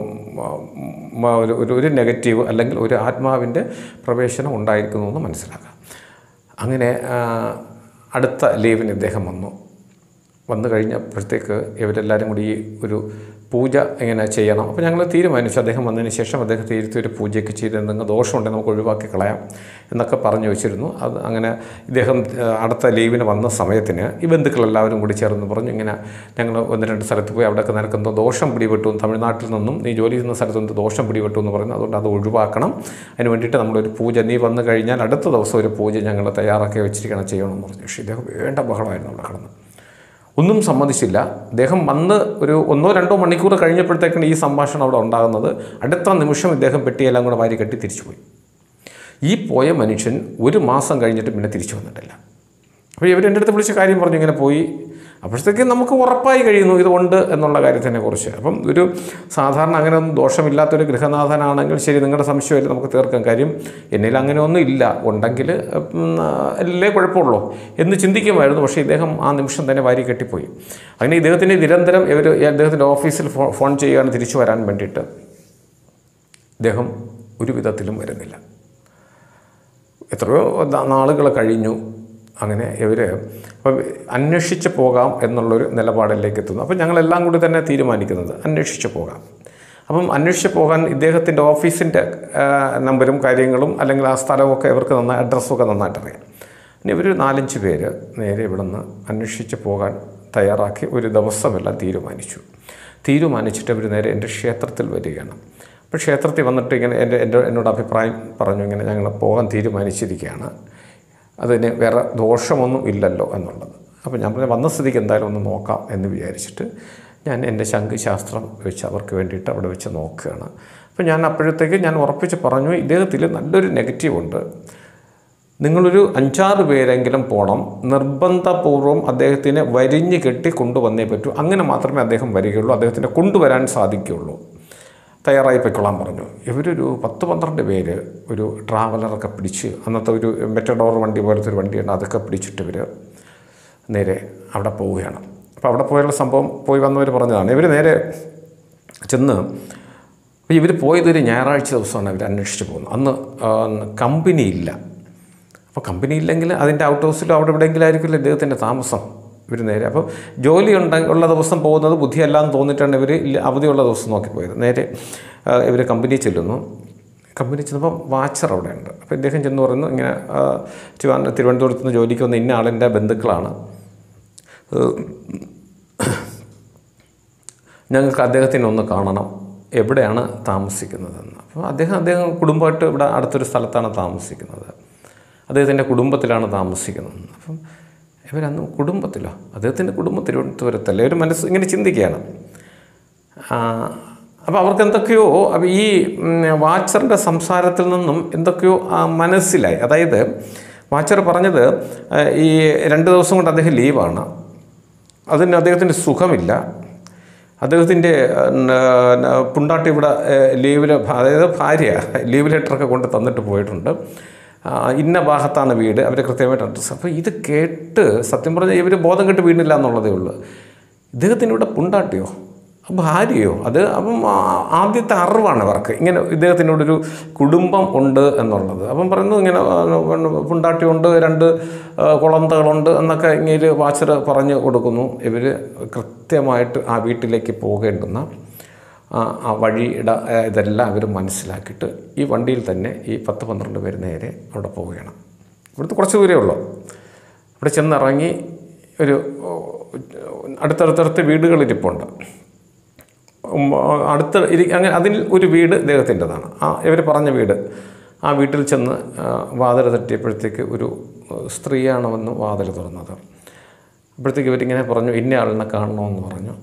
ഉം, ഒരു ഒരു ഒരു നെഗറ്റീവ് അല്ലെങ്കിൽ ഒരു ആത്മാവിൻ്റെ പ്രവേശനം ഉണ്ടായിരിക്കുന്നു എന്ന് മനസ്സിലാക്കാം അങ്ങനെ ആ, അടുത്ത ലീവിന് ഇദ്ദേഹം വന്നു വന്നു കഴിഞ്ഞപ്പോഴത്തേക്ക് ഇവരെല്ലാവരും കൂടി ഈ ഒരു പൂജ ഇങ്ങനെ ചെയ്യണം അപ്പോൾ ഞങ്ങൾ തീരുമാനിച്ചു അദ്ദേഹം വന്നതിന് ശേഷം അദ്ദേഹത്തെ ഇരുത്തി ഒരു പൂജയൊക്കെ ചെയ്ത് എന്തെങ്കിലും ദോഷമുണ്ടെങ്കിൽ നമുക്ക് ഒഴിവാക്കി കളയാം എന്നൊക്കെ പറഞ്ഞു വെച്ചിരുന്നു അത് അങ്ങനെ ഇദ്ദേഹം ആ, അടുത്ത ലീവിന് വന്ന സമയത്തിന് ഈ ബന്ധുക്കളെല്ലാവരും കൂടി ചേർന്ന് പറഞ്ഞു ഇങ്ങനെ ഞങ്ങൾ ഒന്ന് രണ്ട് സ്ഥലത്ത് പോയി അവിടെയൊക്കെ നിനക്കെന്തോ ദോഷം പിടിപെട്ടു തമിഴ്നാട്ടിൽ നിന്നും നീ ജോലി ചെയ്യുന്ന സ്ഥലത്ത് നിന്ന് ദോഷം പിടിപെട്ടു എന്ന് പറയുന്നു അതുകൊണ്ട് അത് ഒഴിവാക്കണം അതിന് വേണ്ടിയിട്ട് നമ്മളൊരു പൂജ നീ വന്നു കഴിഞ്ഞാൽ അടുത്ത ദിവസം ഒരു പൂജ ഞങ്ങൾ തയ്യാറാക്കി വെച്ചിരിക്കണം ചെയ്യണമെന്ന് പറഞ്ഞു പക്ഷേ ഇദ്ദേഹം വേണ്ട ബഹളമായിരുന്നു അവിടെ കടന്ന് ഒന്നും സമ്മതിച്ചില്ല അദ്ദേഹം വന്ന് ഒരു ഒന്നോ രണ്ടോ മണിക്കൂർ കഴിഞ്ഞപ്പോഴത്തേക്കാണ് ഈ സംഭാഷണം അവിടെ ഉണ്ടാകുന്നത് അടുത്ത നിമിഷം ഇദ്ദേഹം പെട്ടിയെല്ലാം കൂടെ വാരി കെട്ടി തിരിച്ചുപോയി ഈ പോയ മനുഷ്യൻ ഒരു മാസം കഴിഞ്ഞിട്ട് പിന്നെ തിരിച്ചു വന്നിട്ടില്ല അപ്പോൾ ഇവർ എൻ്റെ അടുത്ത് വിളിച്ച കാര്യം പറഞ്ഞു ഇങ്ങനെ പോയി അപ്പോഴത്തേക്ക് നമുക്ക് ഉറപ്പായി കഴിയുന്നു ഇതുണ്ട് എന്നുള്ള കാര്യത്തിനെ കുറിച്ച് അപ്പം ഒരു സാധാരണ അങ്ങനെ ഒന്നും ദോഷമില്ലാത്തൊരു ഗൃഹനാഥനാണെങ്കിൽ ശരി നിങ്ങളുടെ സംശയമില്ല നമുക്ക് തീർക്കാം കാര്യം എന്നിൽ അങ്ങനെ ഒന്നും ഇല്ല ഉണ്ടെങ്കിൽ ഉം, അല്ലേ കുഴപ്പമുള്ളൂ എന്ന് ചിന്തിക്കുമായിരുന്നു പക്ഷേ ഇദ്ദേഹം ആ നിമിഷം തന്നെ വാരി കെട്ടിപ്പോയി അങ്ങനെ ഇദ്ദേഹത്തിന് നിരന്തരം ഇവർ അദ്ദേഹത്തിൻ്റെ ഓഫീസിൽ ഫോ- ഫോൺ ചെയ്യുകയാണ് തിരിച്ചു വരാൻ വേണ്ടിയിട്ട് ഇദ്ദേഹം ഒരു വിധത്തിലും വരുന്നില്ല എത്രയോ നാളുകൾ കഴിഞ്ഞു അങ്ങനെ ഇവർ അപ്പം അന്വേഷിച്ച് പോകാം എന്നുള്ളൊരു നിലപാടിലേക്ക് എത്തുന്നു അപ്പം ഞങ്ങളെല്ലാം കൂടി തന്നെ തീരുമാനിക്കുന്നത് അന്വേഷിച്ച് പോകാം അപ്പം അന്വേഷിച്ച് പോകാൻ ഇദ്ദേഹത്തിൻ്റെ ഓഫീസിൻ്റെ നമ്പരും കാര്യങ്ങളും അല്ലെങ്കിൽ ആ സ്ഥലമൊക്കെ ഇവർക്ക് നന്നായി അഡ്രസ്സൊക്കെ നന്നായിട്ട് അറിയാം ഇനി ഇവർ നാലഞ്ച് പേര് നേരെ ഇവിടുന്ന് അന്വേഷിച്ച് പോകാൻ തയ്യാറാക്കി ഒരു ദിവസമെല്ലാം തീരുമാനിച്ചു തീരുമാനിച്ചിട്ട് അവർ നേരെ എൻ്റെ ക്ഷേത്രത്തിൽ വരികയാണ് അപ്പോൾ ക്ഷേത്രത്തിൽ വന്നിട്ട് ഇങ്ങനെ എൻ്റെ എൻ്റെ എന്നോട് അഭിപ്രായം പറഞ്ഞു ഇങ്ങനെ ഞങ്ങൾ പോകാൻ തീരുമാനിച്ചിരിക്കുകയാണ് അതിന് വേറെ ദോഷമൊന്നും ഇല്ലല്ലോ എന്നുള്ളത് അപ്പോൾ ഞാൻ പറഞ്ഞു വന്ന സ്ഥിതിക്ക് എന്തായാലും ഒന്ന് നോക്കാം എന്ന് വിചാരിച്ചിട്ട് ഞാൻ എൻ്റെ ശംഖുശാസ്ത്രം വെച്ച് അവർക്ക് വേണ്ടിയിട്ട് അവിടെ വെച്ച് നോക്കുകയാണ് അപ്പോൾ ഞാൻ അപ്പോഴത്തേക്ക് ഞാൻ ഉറപ്പിച്ച് പറഞ്ഞു ഇദ്ദേഹത്തിൽ നല്ലൊരു നെഗറ്റീവ് ഉണ്ട് നിങ്ങളൊരു അഞ്ചാറ് പേരെങ്കിലും പോകണം നിർബന്ധപൂർവ്വം അദ്ദേഹത്തിനെ വരിഞ്ഞ് കെട്ടി കൊണ്ടുവന്നേ പറ്റൂ അങ്ങനെ മാത്രമേ അദ്ദേഹം വരികയുള്ളൂ അദ്ദേഹത്തിനെ കൊണ്ടുവരാൻ സാധിക്കുകയുള്ളൂ തയ്യാറായി പൊയ്ക്കൊള്ളാൻ പറഞ്ഞു ഇവരൊരു പത്ത് പന്ത്രണ്ട് പേര് ഒരു ട്രാവലറൊക്കെ പിടിച്ച് അന്നത്തെ ഒരു മെറ്റഡോർ വണ്ടി പോലത്തെ ഒരു വണ്ടിയുണ്ട് അതൊക്കെ പിടിച്ചിട്ട് ഇവർ നേരെ അവിടെ പോവുകയാണ് അപ്പോൾ അവിടെ പോയുള്ള സംഭവം പോയി വന്നവർ പറഞ്ഞതാണ് ഇവർ നേരെ ചെന്ന് അപ്പോൾ ഇവർ പോയതൊരു ഞായറാഴ്ച ദിവസമാണ് ഇവർ അന്വേഷിച്ച് പോകുന്നത് അന്ന് ആ, കമ്പനി ഇല്ല അപ്പോൾ കമ്പനി ഇല്ലെങ്കിൽ അതിൻ്റെ ഔട്ട് ഹൗസിലോ അവിടെ എവിടെയെങ്കിലും ആയിരിക്കുമല്ലോ ഇദ്ദേഹത്തിൻ്റെ താമസം ഇവർ നേരെ അപ്പോൾ ജോലി ഉണ്ട ഉള്ള ദിവസം പോകുന്നത് ബുദ്ധിയല്ലാന്ന് തോന്നിയിട്ടാണ് ഇവർ അവധിയുള്ള ദിവസം നോക്കി പോയത് നേരെ ഇവർ കമ്പനി ചെല്ലുന്നു കമ്പനി ചെന്നപ്പോൾ വാച്ചർ അവിടെ ഉണ്ട് അപ്പോൾ ഇദ്ദേഹം ചെന്ന് പറയുന്നു ഇങ്ങനെ ആ, തിരുവന- തിരുവനന്തപുരത്ത് നിന്ന് ജോലിക്ക് വന്ന ഇന്ന ആളിൻ്റെ ബന്ധുക്കളാണ് ഞങ്ങൾക്ക് അദ്ദേഹത്തിനെ ഒന്ന് കാണണം എവിടെയാണ് താമസിക്കുന്നതെന്ന് അപ്പോൾ അദ്ദേഹം അദ്ദേഹം കുടുംബമായിട്ട് ഇവിടെ അടുത്തൊരു സ്ഥലത്താണ് താമസിക്കുന്നത് അദ്ദേഹത്തിൻ്റെ കുടുംബത്തിലാണ് താമസിക്കുന്നത് അപ്പം ഇവരന്ന് കുടുംബത്തിലോ അദ്ദേഹത്തിൻ്റെ കുടുംബം തിരുവനന്തപുരത്തല്ലേ ഒരു മനസ്സ് ഇങ്ങനെ ചിന്തിക്കുകയാണ് അപ്പോൾ അവർക്ക് എന്തൊക്കെയോ അപ്പോൾ ഈ ഉം, വാച്ചറിൻ്റെ സംസാരത്തിൽ നിന്നും എന്തൊക്കെയോ ആ, മനസ്സിലായി അതായത് വാച്ചർ പറഞ്ഞത് ആ, ഈ രണ്ട് ദിവസം കൊണ്ട് അദ്ദേഹം ലീവാണ് അതിന് അദ്ദേഹത്തിന് സുഖമില്ല അദ്ദേഹത്തിൻ്റെ പുണ്ടാട്ടി ഇവിടെ ലീവിൽ അതായത് ഭാര്യ ലീവ് ലെറ്ററൊക്കെ കൊണ്ട് തന്നിട്ട് പോയിട്ടുണ്ട് ആ, ഇന്ന ഭാഗത്താണ് വീട് അവർ കൃത്യമായിട്ട് അഡ്രസ്സ് അപ്പോൾ ഇത് കേട്ട് സത്യം പറഞ്ഞാൽ ഇവർ ബോധം കെട്ട് വീണില്ല എന്നുള്ളതേ ഉള്ളൂ ഇദ്ദേഹത്തിന് ഇവിടെ പുണ്ടാട്ടിയോ ഭാര്യയോ അത് അപ്പം ആ- ആദ്യത്തെ അറിവാണ് അവർക്ക് ഇങ്ങനെ ഇദ്ദേഹത്തിനോടൊരു കുടുംബം ഉണ്ട് എന്നുള്ളത് അപ്പം പറയുന്നു ഇങ്ങനെ ആ, പുണ്ടാട്ടിയുണ്ട് രണ്ട് ആ, കുളന്തകളുണ്ട് എന്നൊക്കെ ഇങ്ങനെ വാച്ചർ പറഞ്ഞു കൊടുക്കുന്നു ഇവർ കൃത്യമായിട്ട് ആ വീട്ടിലേക്ക് പോകേണ്ടുന്ന ആ ആ വഴിയുടെ ആ, ഇതെല്ലാം അവർ മനസ്സിലാക്കിയിട്ട് ഈ വണ്ടിയിൽ തന്നെ ഈ പത്ത് പന്ത്രണ്ട് പേര് നേരെ അവിടെ പോവുകയാണ് ഇവിടുത്തെ കുറച്ച് ദൂരമേ ഉള്ളൂ ഇവിടെ ചെന്നിറങ്ങി ഒരു ഓ, അടുത്തടുത്തടുത്ത് വീടുകളിരിപ്പുണ്ട് ഉം, അടുത്ത ഇരി അങ്ങനെ അതിൽ ഒരു വീട് ഇദ്ദേഹത്തിൻ്റെതാണ് ആ ഇവർ പറഞ്ഞ വീട് ആ വീട്ടിൽ ചെന്ന് ആ, വാതിൽ തട്ടിയപ്പോഴത്തേക്ക് ഒരു ആ, സ്ത്രീയാണെന്ന് വാതിൽ തുറന്നത് അപ്പോഴത്തേക്ക് ഇവരിങ്ങനെ പറഞ്ഞു ഇന്ന ആളിനെ കാണണമെന്ന് പറഞ്ഞു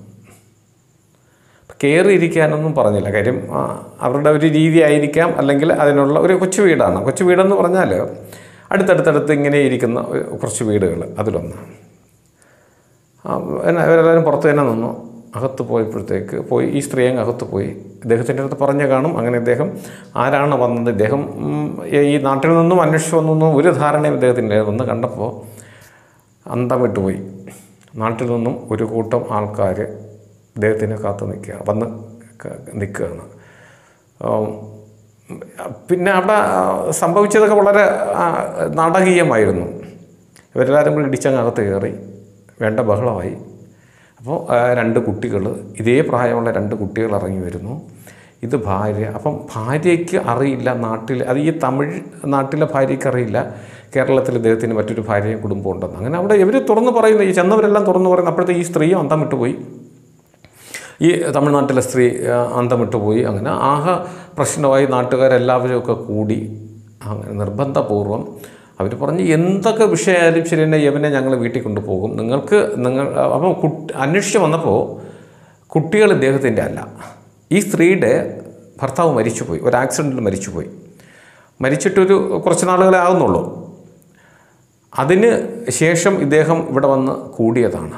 കയറിയിരിക്കാനൊന്നും പറഞ്ഞില്ല കാര്യം ആ, അവരുടെ ഒരു രീതി ആയിരിക്കാം അല്ലെങ്കിൽ അതിനുള്ള ഒരു കൊച്ചു വീടാണ് കൊച്ചു വീടെന്ന് പറഞ്ഞാൽ അടുത്തടുത്തടുത്ത് ഇങ്ങനെ ഇരിക്കുന്ന ഒരു കുറച്ച് വീടുകൾ അതിലൊന്ന് ആ, എന്നാ ഇവരെല്ലാവരും പുറത്ത് തന്നെ നിന്നു അകത്ത് പോയപ്പോഴത്തേക്ക് പോയി ഈ സ്ത്രീ അങ്ങ് അകത്ത് പോയി ഇദ്ദേഹത്തിൻ്റെ അടുത്ത് പറഞ്ഞു കാണും അങ്ങനെ ഇദ്ദേഹം ആരാണ് വന്നത് ഇദ്ദേഹം ഉം, ഈ നാട്ടിൽ നിന്നും അന്വേഷിച്ച് വന്നൊന്നും ഒരു ധാരണയും ഇദ്ദേഹത്തിൻ്റെ വന്ന് കണ്ടപ്പോൾ അന്തം വിട്ടുപോയി നാട്ടിൽ നിന്നും ഒരു കൂട്ടം ആൾക്കാർ ഇദ്ദേഹത്തിന് കാത്തു നിൽക്കുക വന്ന് ക- നിൽക്കുകയാണ് ഉം, പിന്നെ അവിടെ ആ, സംഭവിച്ചതൊക്കെ വളരെ ആ, നാടകീയമായിരുന്നു ഇവരെല്ലാവരും കൂടി ഇടിച്ചങ്ങകത്ത് കയറി വേണ്ട ബഹളമായി അപ്പോൾ ആ, രണ്ട് കുട്ടികൾ ഇതേ പ്രായമുള്ള രണ്ട് കുട്ടികൾ ഇറങ്ങി വരുന്നു ഇത് ഭാര്യ അപ്പം ഭാര്യയ്ക്ക് അറിയില്ല നാട്ടിൽ അത് ഈ തമിഴ് നാട്ടിലെ ഭാര്യയ്ക്ക് അറിയില്ല കേരളത്തിൽ ഇദ്ദേഹത്തിന് മറ്റൊരു ഭാര്യയും കുടുംബം ഉണ്ടെന്ന് അങ്ങനെ അവിടെ ഇവർ തുറന്ന് പറയുന്നു ഈ ചെന്നവരെല്ലാം തുറന്ന് പറയുന്നു അപ്പോഴത്തെ ഈ സ്ത്രീയും അന്തം വിട്ടുപോയി ഈ തമിഴ്നാട്ടിലെ സ്ത്രീ ആ, അന്തം വിട്ടുപോയി അങ്ങനെ ആകെ പ്രശ്നമായി നാട്ടുകാരെല്ലാവരും ഒക്കെ കൂടി അങ്ങനെ നിർബന്ധപൂർവ്വം അവർ പറഞ്ഞ് എന്തൊക്കെ വിഷയമായാലും ശരി തന്നെ യവനെ ഞങ്ങൾ വീട്ടിൽ കൊണ്ടുപോകും നിങ്ങൾക്ക് നിങ്ങൾ അപ്പം കുട്ടി അന്വേഷിച്ച് വന്നപ്പോൾ കുട്ടികൾ ഇദ്ദേഹത്തിൻ്റെ അല്ല ഈ സ്ത്രീയുടെ ഭർത്താവ് മരിച്ചുപോയി ഒരു ആക്സിഡൻറ്റിൽ മരിച്ചുപോയി മരിച്ചിട്ടൊരു കുറച്ച് നാളുകളെ ആകുന്നുള്ളൂ അതിന് ശേഷം ഇദ്ദേഹം ഇവിടെ വന്ന് കൂടിയതാണ്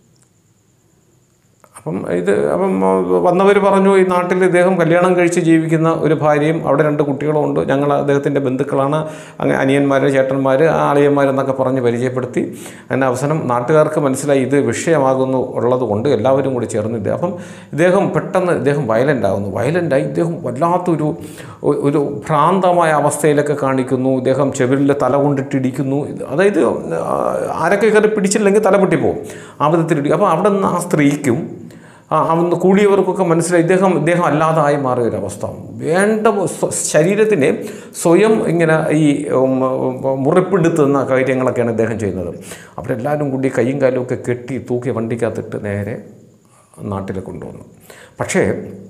അപ്പം ഇത് അപ്പം വന്നവർ പറഞ്ഞു ഈ നാട്ടിൽ ഇദ്ദേഹം കല്യാണം കഴിച്ച് ജീവിക്കുന്ന ഒരു ഭാര്യയും അവിടെ രണ്ട് കുട്ടികളും ഉണ്ട് ഞങ്ങൾ അദ്ദേഹത്തിൻ്റെ ബന്ധുക്കളാണ് അങ്ങനെ അനിയന്മാർ ചേട്ടന്മാർ ആളിയന്മാരെന്നൊക്കെ പറഞ്ഞ് പരിചയപ്പെടുത്തി അങ്ങനെ അവസാനം നാട്ടുകാർക്ക് മനസ്സിലായി ഇത് വിഷയമാകുന്നു ഉള്ളത് കൊണ്ട് എല്ലാവരും കൂടി ചേർന്ന് ഇദ്ദേഹം അപ്പം ഇദ്ദേഹം പെട്ടെന്ന് ഇദ്ദേഹം വയലൻ്റ് ആകുന്നു വയലൻ്റായി ഇദ്ദേഹം വല്ലാത്തൊരു ഒ- ഒരു ഭ്രാന്തമായ അവസ്ഥയിലൊക്കെ കാണിക്കുന്നു ഇദ്ദേഹം ചെവിരിൽ തല കൊണ്ടിട്ടിടിക്കുന്നു ഇത് അതായത് ആ, ആരൊക്കെ കയറി പിടിച്ചില്ലെങ്കിൽ തല പൊട്ടിപ്പോവും ആ വിധത്തിലിടിക്കും അപ്പോൾ അവിടെ നിന്ന് ആ സ്ത്രീക്കും ആ അന്ന് കൂടിയവർക്കൊക്കെ മനസ്സിലായി ഇദ്ദേഹം ഇദ്ദേഹം അല്ലാതായി മാറിയ ഒരു അവസ്ഥ വേണ്ട സ്വ- ശരീരത്തിനെ സ്വയം ഇങ്ങനെ ഈ ഉം, ഉം, മുറിപ്പെടുത്തുന്ന കാര്യങ്ങളൊക്കെയാണ് ഇദ്ദേഹം ചെയ്യുന്നത് അവരെല്ലാവരും കൂടി കൈയും കാലും ഒക്കെ കെട്ടി തൂക്കി വണ്ടിക്കകത്തിട്ട് നേരെ നാട്ടിൽ കൊണ്ടുവന്നു പക്ഷേ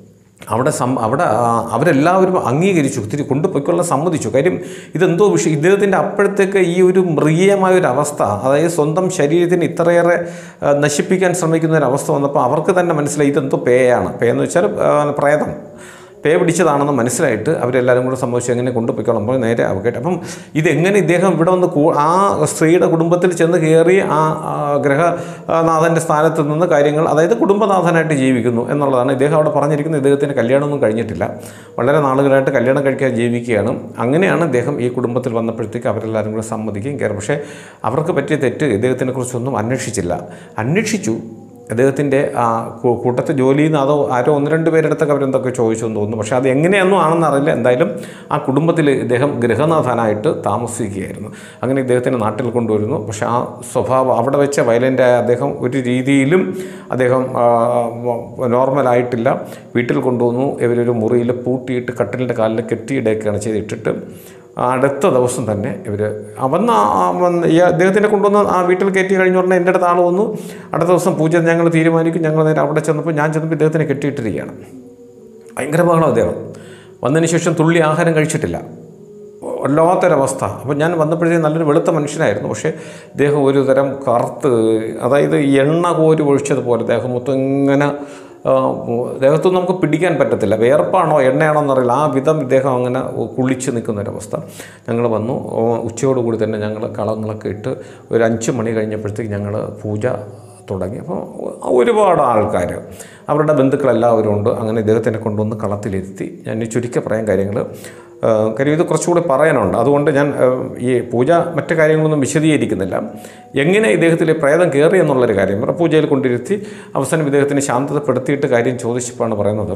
അവിടെ സം അവിടെ ആ, അവരെല്ലാവരും അംഗീകരിച്ചു ഒത്തിരി കൊണ്ടുപോയിക്കൊള്ളാൻ സമ്മതിച്ചു കാര്യം ഇതെന്തോ വിഷയം ഇദ്ദേഹത്തിൻ്റെ അപ്പോഴത്തേക്ക് ഈ ഒരു മൃഗീയമായ ഒരു അവസ്ഥ അതായത് സ്വന്തം ശരീരത്തിന് ഇത്രയേറെ ആ, നശിപ്പിക്കാൻ ശ്രമിക്കുന്ന ഒരു അവസ്ഥ വന്നപ്പോൾ അവർക്ക് തന്നെ മനസ്സിലായി ഇതെന്തോ പേയാണ് പേ എന്ന് വെച്ചാൽ ആ, പ്രേതം പേ പിടിച്ചതാണെന്ന് മനസ്സിലായിട്ട് അവരെല്ലാവരും കൂടെ സംഭവിച്ചു എങ്ങനെ കൊണ്ടുപോയിക്കോളാം അപ്പോൾ നേരെ അവകട്ടെ അപ്പം ഇതെങ്ങനെ ഇദ്ദേഹം ഇവിടെ വന്ന് കൂ ആ സ്ത്രീയുടെ കുടുംബത്തിൽ ചെന്ന് കയറി ആ ആ ഗ്രഹനാഥൻ്റെ സ്ഥാനത്ത് നിന്ന് കാര്യങ്ങൾ അതായത് കുടുംബനാഥനായിട്ട് ജീവിക്കുന്നു എന്നുള്ളതാണ് ഇദ്ദേഹം അവിടെ പറഞ്ഞിരിക്കുന്നത് ഇദ്ദേഹത്തിന് കല്യാണമൊന്നും കഴിഞ്ഞിട്ടില്ല വളരെ നാളുകളായിട്ട് കല്യാണം കഴിക്കാൻ ജീവിക്കുകയാണ് അങ്ങനെയാണ് ഇദ്ദേഹം ഈ കുടുംബത്തിൽ വന്നപ്പോഴത്തേക്ക് അവരെല്ലാവരും കൂടെ സമ്മതിക്കുകയും കയറും പക്ഷേ അവർക്ക് പറ്റിയ തെറ്റ് ഇദ്ദേഹത്തിനെ കുറിച്ചൊന്നും അന്വേഷിച്ചില്ല അന്വേഷിച്ചു അദ്ദേഹത്തിൻ്റെ ആ കൂ- കൂട്ടത്തിൽ ജോലി ചെയ്യുന്ന അതോ ആരോ ഒന്ന് രണ്ട് പേരെടുത്തൊക്കെ അവരെന്തൊക്കെ ചോദിച്ചു എന്ന് തോന്നുന്നു പക്ഷേ അത് എങ്ങനെയൊന്നും ആണെന്ന് അറിയില്ല എന്തായാലും ആ കുടുംബത്തിൽ ഇദ്ദേഹം ഗൃഹനാഥനായിട്ട് താമസിക്കുകയായിരുന്നു അങ്ങനെ ഇദ്ദേഹത്തിനെ നാട്ടിൽ കൊണ്ടുവരുന്നു പക്ഷേ ആ സ്വഭാവം അവിടെ വെച്ച വയലൻ്റായ അദ്ദേഹം ഒരു രീതിയിലും അദ്ദേഹം ആ, നോർമലായിട്ടില്ല വീട്ടിൽ കൊണ്ടുവന്നു ഇവരൊരു മുറിയിൽ പൂട്ടിയിട്ട് കട്ടിലിൻ്റെ കാലിൽ കെട്ടിയിടയൊക്കെയാണ് ചെയ്തിട്ടിട്ട് അടുത്ത ദിവസം തന്നെ ഇവർ വന്ന ആ വന്ന് ഈ അദ്ദേഹത്തിനെ കൊണ്ടുവന്ന് ആ വീട്ടിൽ കയറ്റി കഴിഞ്ഞ ഉടനെ എൻ്റെ അടുത്ത് ആൾ വന്നു അടുത്ത ദിവസം പൂജ ഞങ്ങൾ തീരുമാനിക്കും ഞങ്ങൾ നേരെ അവിടെ ചെന്നപ്പോൾ ഞാൻ ചെന്നപ്പോൾ ഇദ്ദേഹത്തിനെ കെട്ടിയിട്ടിരിക്കുകയാണ് ഭയങ്കര ബഹളം അദ്ദേഹം വന്നതിന് ശേഷം തുള്ളി ആഹാരം കഴിച്ചിട്ടില്ല വല്ലാത്തൊരവസ്ഥ അപ്പോൾ ഞാൻ വന്നപ്പോഴത്തേക്കും നല്ലൊരു വെളുത്ത മനുഷ്യനായിരുന്നു പക്ഷേ ഇദ്ദേഹം ഒരു തരം കറുത്ത് അതായത് എണ്ണ കോരി ഒഴിച്ചതുപോലെ ദേഹം മൊത്തം ഇങ്ങനെ ആ, ദേഹത്തൊന്നും നമുക്ക് പിടിക്കാൻ പറ്റത്തില്ല വേർപ്പാണോ എണ്ണയാണോ എന്നറിയില്ല ആ വിധം ഇദ്ദേഹം അങ്ങനെ കുളിച്ച് നിൽക്കുന്ന ഒരവസ്ഥ ഞങ്ങൾ വന്നു ഓ, ഉച്ചയോടുകൂടി തന്നെ ഞങ്ങൾ കളങ്ങളൊക്കെ ഇട്ട് ഒരു അഞ്ച് മണി കഴിഞ്ഞപ്പോഴത്തേക്ക് ഞങ്ങൾ പൂജ തുടങ്ങി അപ്പോൾ ഒരുപാട് ആൾക്കാർ അവരുടെ ബന്ധുക്കളെല്ലാവരും ഉണ്ട് അങ്ങനെ ഇദ്ദേഹത്തിനെ കൊണ്ടുവന്ന് കളത്തിലിരുത്തി ഞാൻ ഈ ചുരുക്കി പറയാൻ കാര്യങ്ങൾ കാര്യം ഇത് കുറച്ചുകൂടി പറയാനുണ്ട് അതുകൊണ്ട് ഞാൻ ആ, ഈ പൂജ മറ്റു കാര്യങ്ങളൊന്നും വിശദീകരിക്കുന്നില്ല എങ്ങനെ ഇദ്ദേഹത്തിൽ പ്രേതം കയറി എന്നുള്ളൊരു കാര്യം പറ പൂജയിൽ കൊണ്ടിരുത്തി അവസാനം ഇദ്ദേഹത്തിന് ശാന്തതപ്പെടുത്തിയിട്ട് കാര്യം ചോദിച്ചപ്പോഴാണ് പറയുന്നത്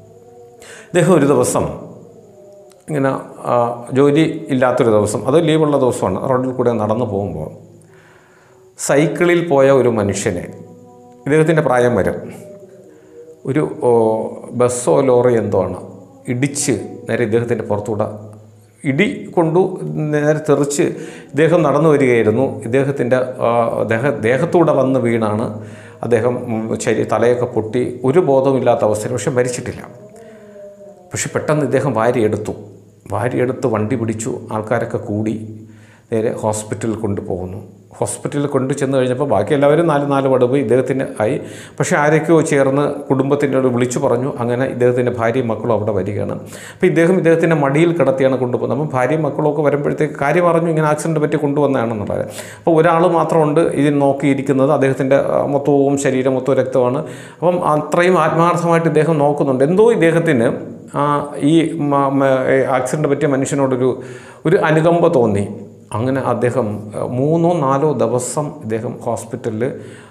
ഇദ്ദേഹം ഒരു ദിവസം ഇങ്ങനെ ആ, ജോലി ഇല്ലാത്തൊരു ദിവസം അത് ലീവുള്ള ദിവസമാണ് റോഡിൽ കൂടെ നടന്നു പോകുമ്പോൾ സൈക്കിളിൽ പോയ ഒരു മനുഷ്യനെ ഇദ്ദേഹത്തിൻ്റെ പ്രായം വരും ഒരു ഓ, ബസ്സോ ലോറി എന്തോ ആണ് ഇടിച്ച് നേരെ ഇദ്ദേഹത്തിൻ്റെ പുറത്തൂടെ ഇടി കൊണ്ടു നേരെ തെറിച്ച് ഇദ്ദേഹം നടന്നു വരികയായിരുന്നു ഇദ്ദേഹത്തിൻ്റെ ആ, ദേഹ ദേഹത്തൂടെ വന്ന് വീണാണ് അദ്ദേഹം ഉം, ശരി തലയൊക്കെ പൊട്ടി ഒരു ബോധവുമില്ലാത്ത അവസ്ഥയിൽ പക്ഷെ മരിച്ചിട്ടില്ല പക്ഷെ പെട്ടെന്ന് ഇദ്ദേഹം വാരിയെടുത്തു വാരിയെടുത്ത് വണ്ടി പിടിച്ചു ആൾക്കാരൊക്കെ കൂടി നേരെ ഹോസ്പിറ്റലിൽ കൊണ്ടുപോകുന്നു ഹോസ്പിറ്റലിൽ കൊണ്ടു ചെന്ന് കഴിഞ്ഞപ്പോൾ ബാക്കി എല്ലാവരും നാല് നാല് വടവ് ഇദ്ദേഹത്തിന് ആയി പക്ഷേ ആരൊക്കെയോ ചേർന്ന് കുടുംബത്തിനോട് വിളിച്ചു പറഞ്ഞു അങ്ങനെ ഇദ്ദേഹത്തിൻ്റെ ഭാര്യയും മക്കളും അവിടെ വരികയാണ് അപ്പോൾ ഇദ്ദേഹം ഇദ്ദേഹത്തിൻ്റെ മടിയിൽ കിടത്തിയാണ് കൊണ്ടുപോകുന്നത് അപ്പം ഭാര്യയും മക്കളും ഒക്കെ വരുമ്പോഴത്തേക്ക് കാര്യം പറഞ്ഞു ഇങ്ങനെ ആക്സിഡൻറ്റ് പറ്റി കൊണ്ടുവന്നതാണെന്നുള്ളത് അപ്പോൾ ഒരാൾ മാത്രമുണ്ട് ഇതിൽ നോക്കിയിരിക്കുന്നത് അദ്ദേഹത്തിൻ്റെ ആ, മൊത്തവും ശരീരം മൊത്തവും രക്തമാണ് അപ്പം അത്രയും ആത്മാർത്ഥമായിട്ട് ഇദ്ദേഹം നോക്കുന്നുണ്ട് എന്തോ ഇദ്ദേഹത്തിന് ആ, ഈ ആക്സിഡൻറ്റ് പറ്റിയ മനുഷ്യനോടൊരു ഒരു അനുകമ്പ തോന്നി അങ്ങനെ അദ്ദേഹം അഹ്, മൂന്നോ നാലോ ദിവസം ഇദ്ദേഹം ഹോസ്പിറ്റലിൽ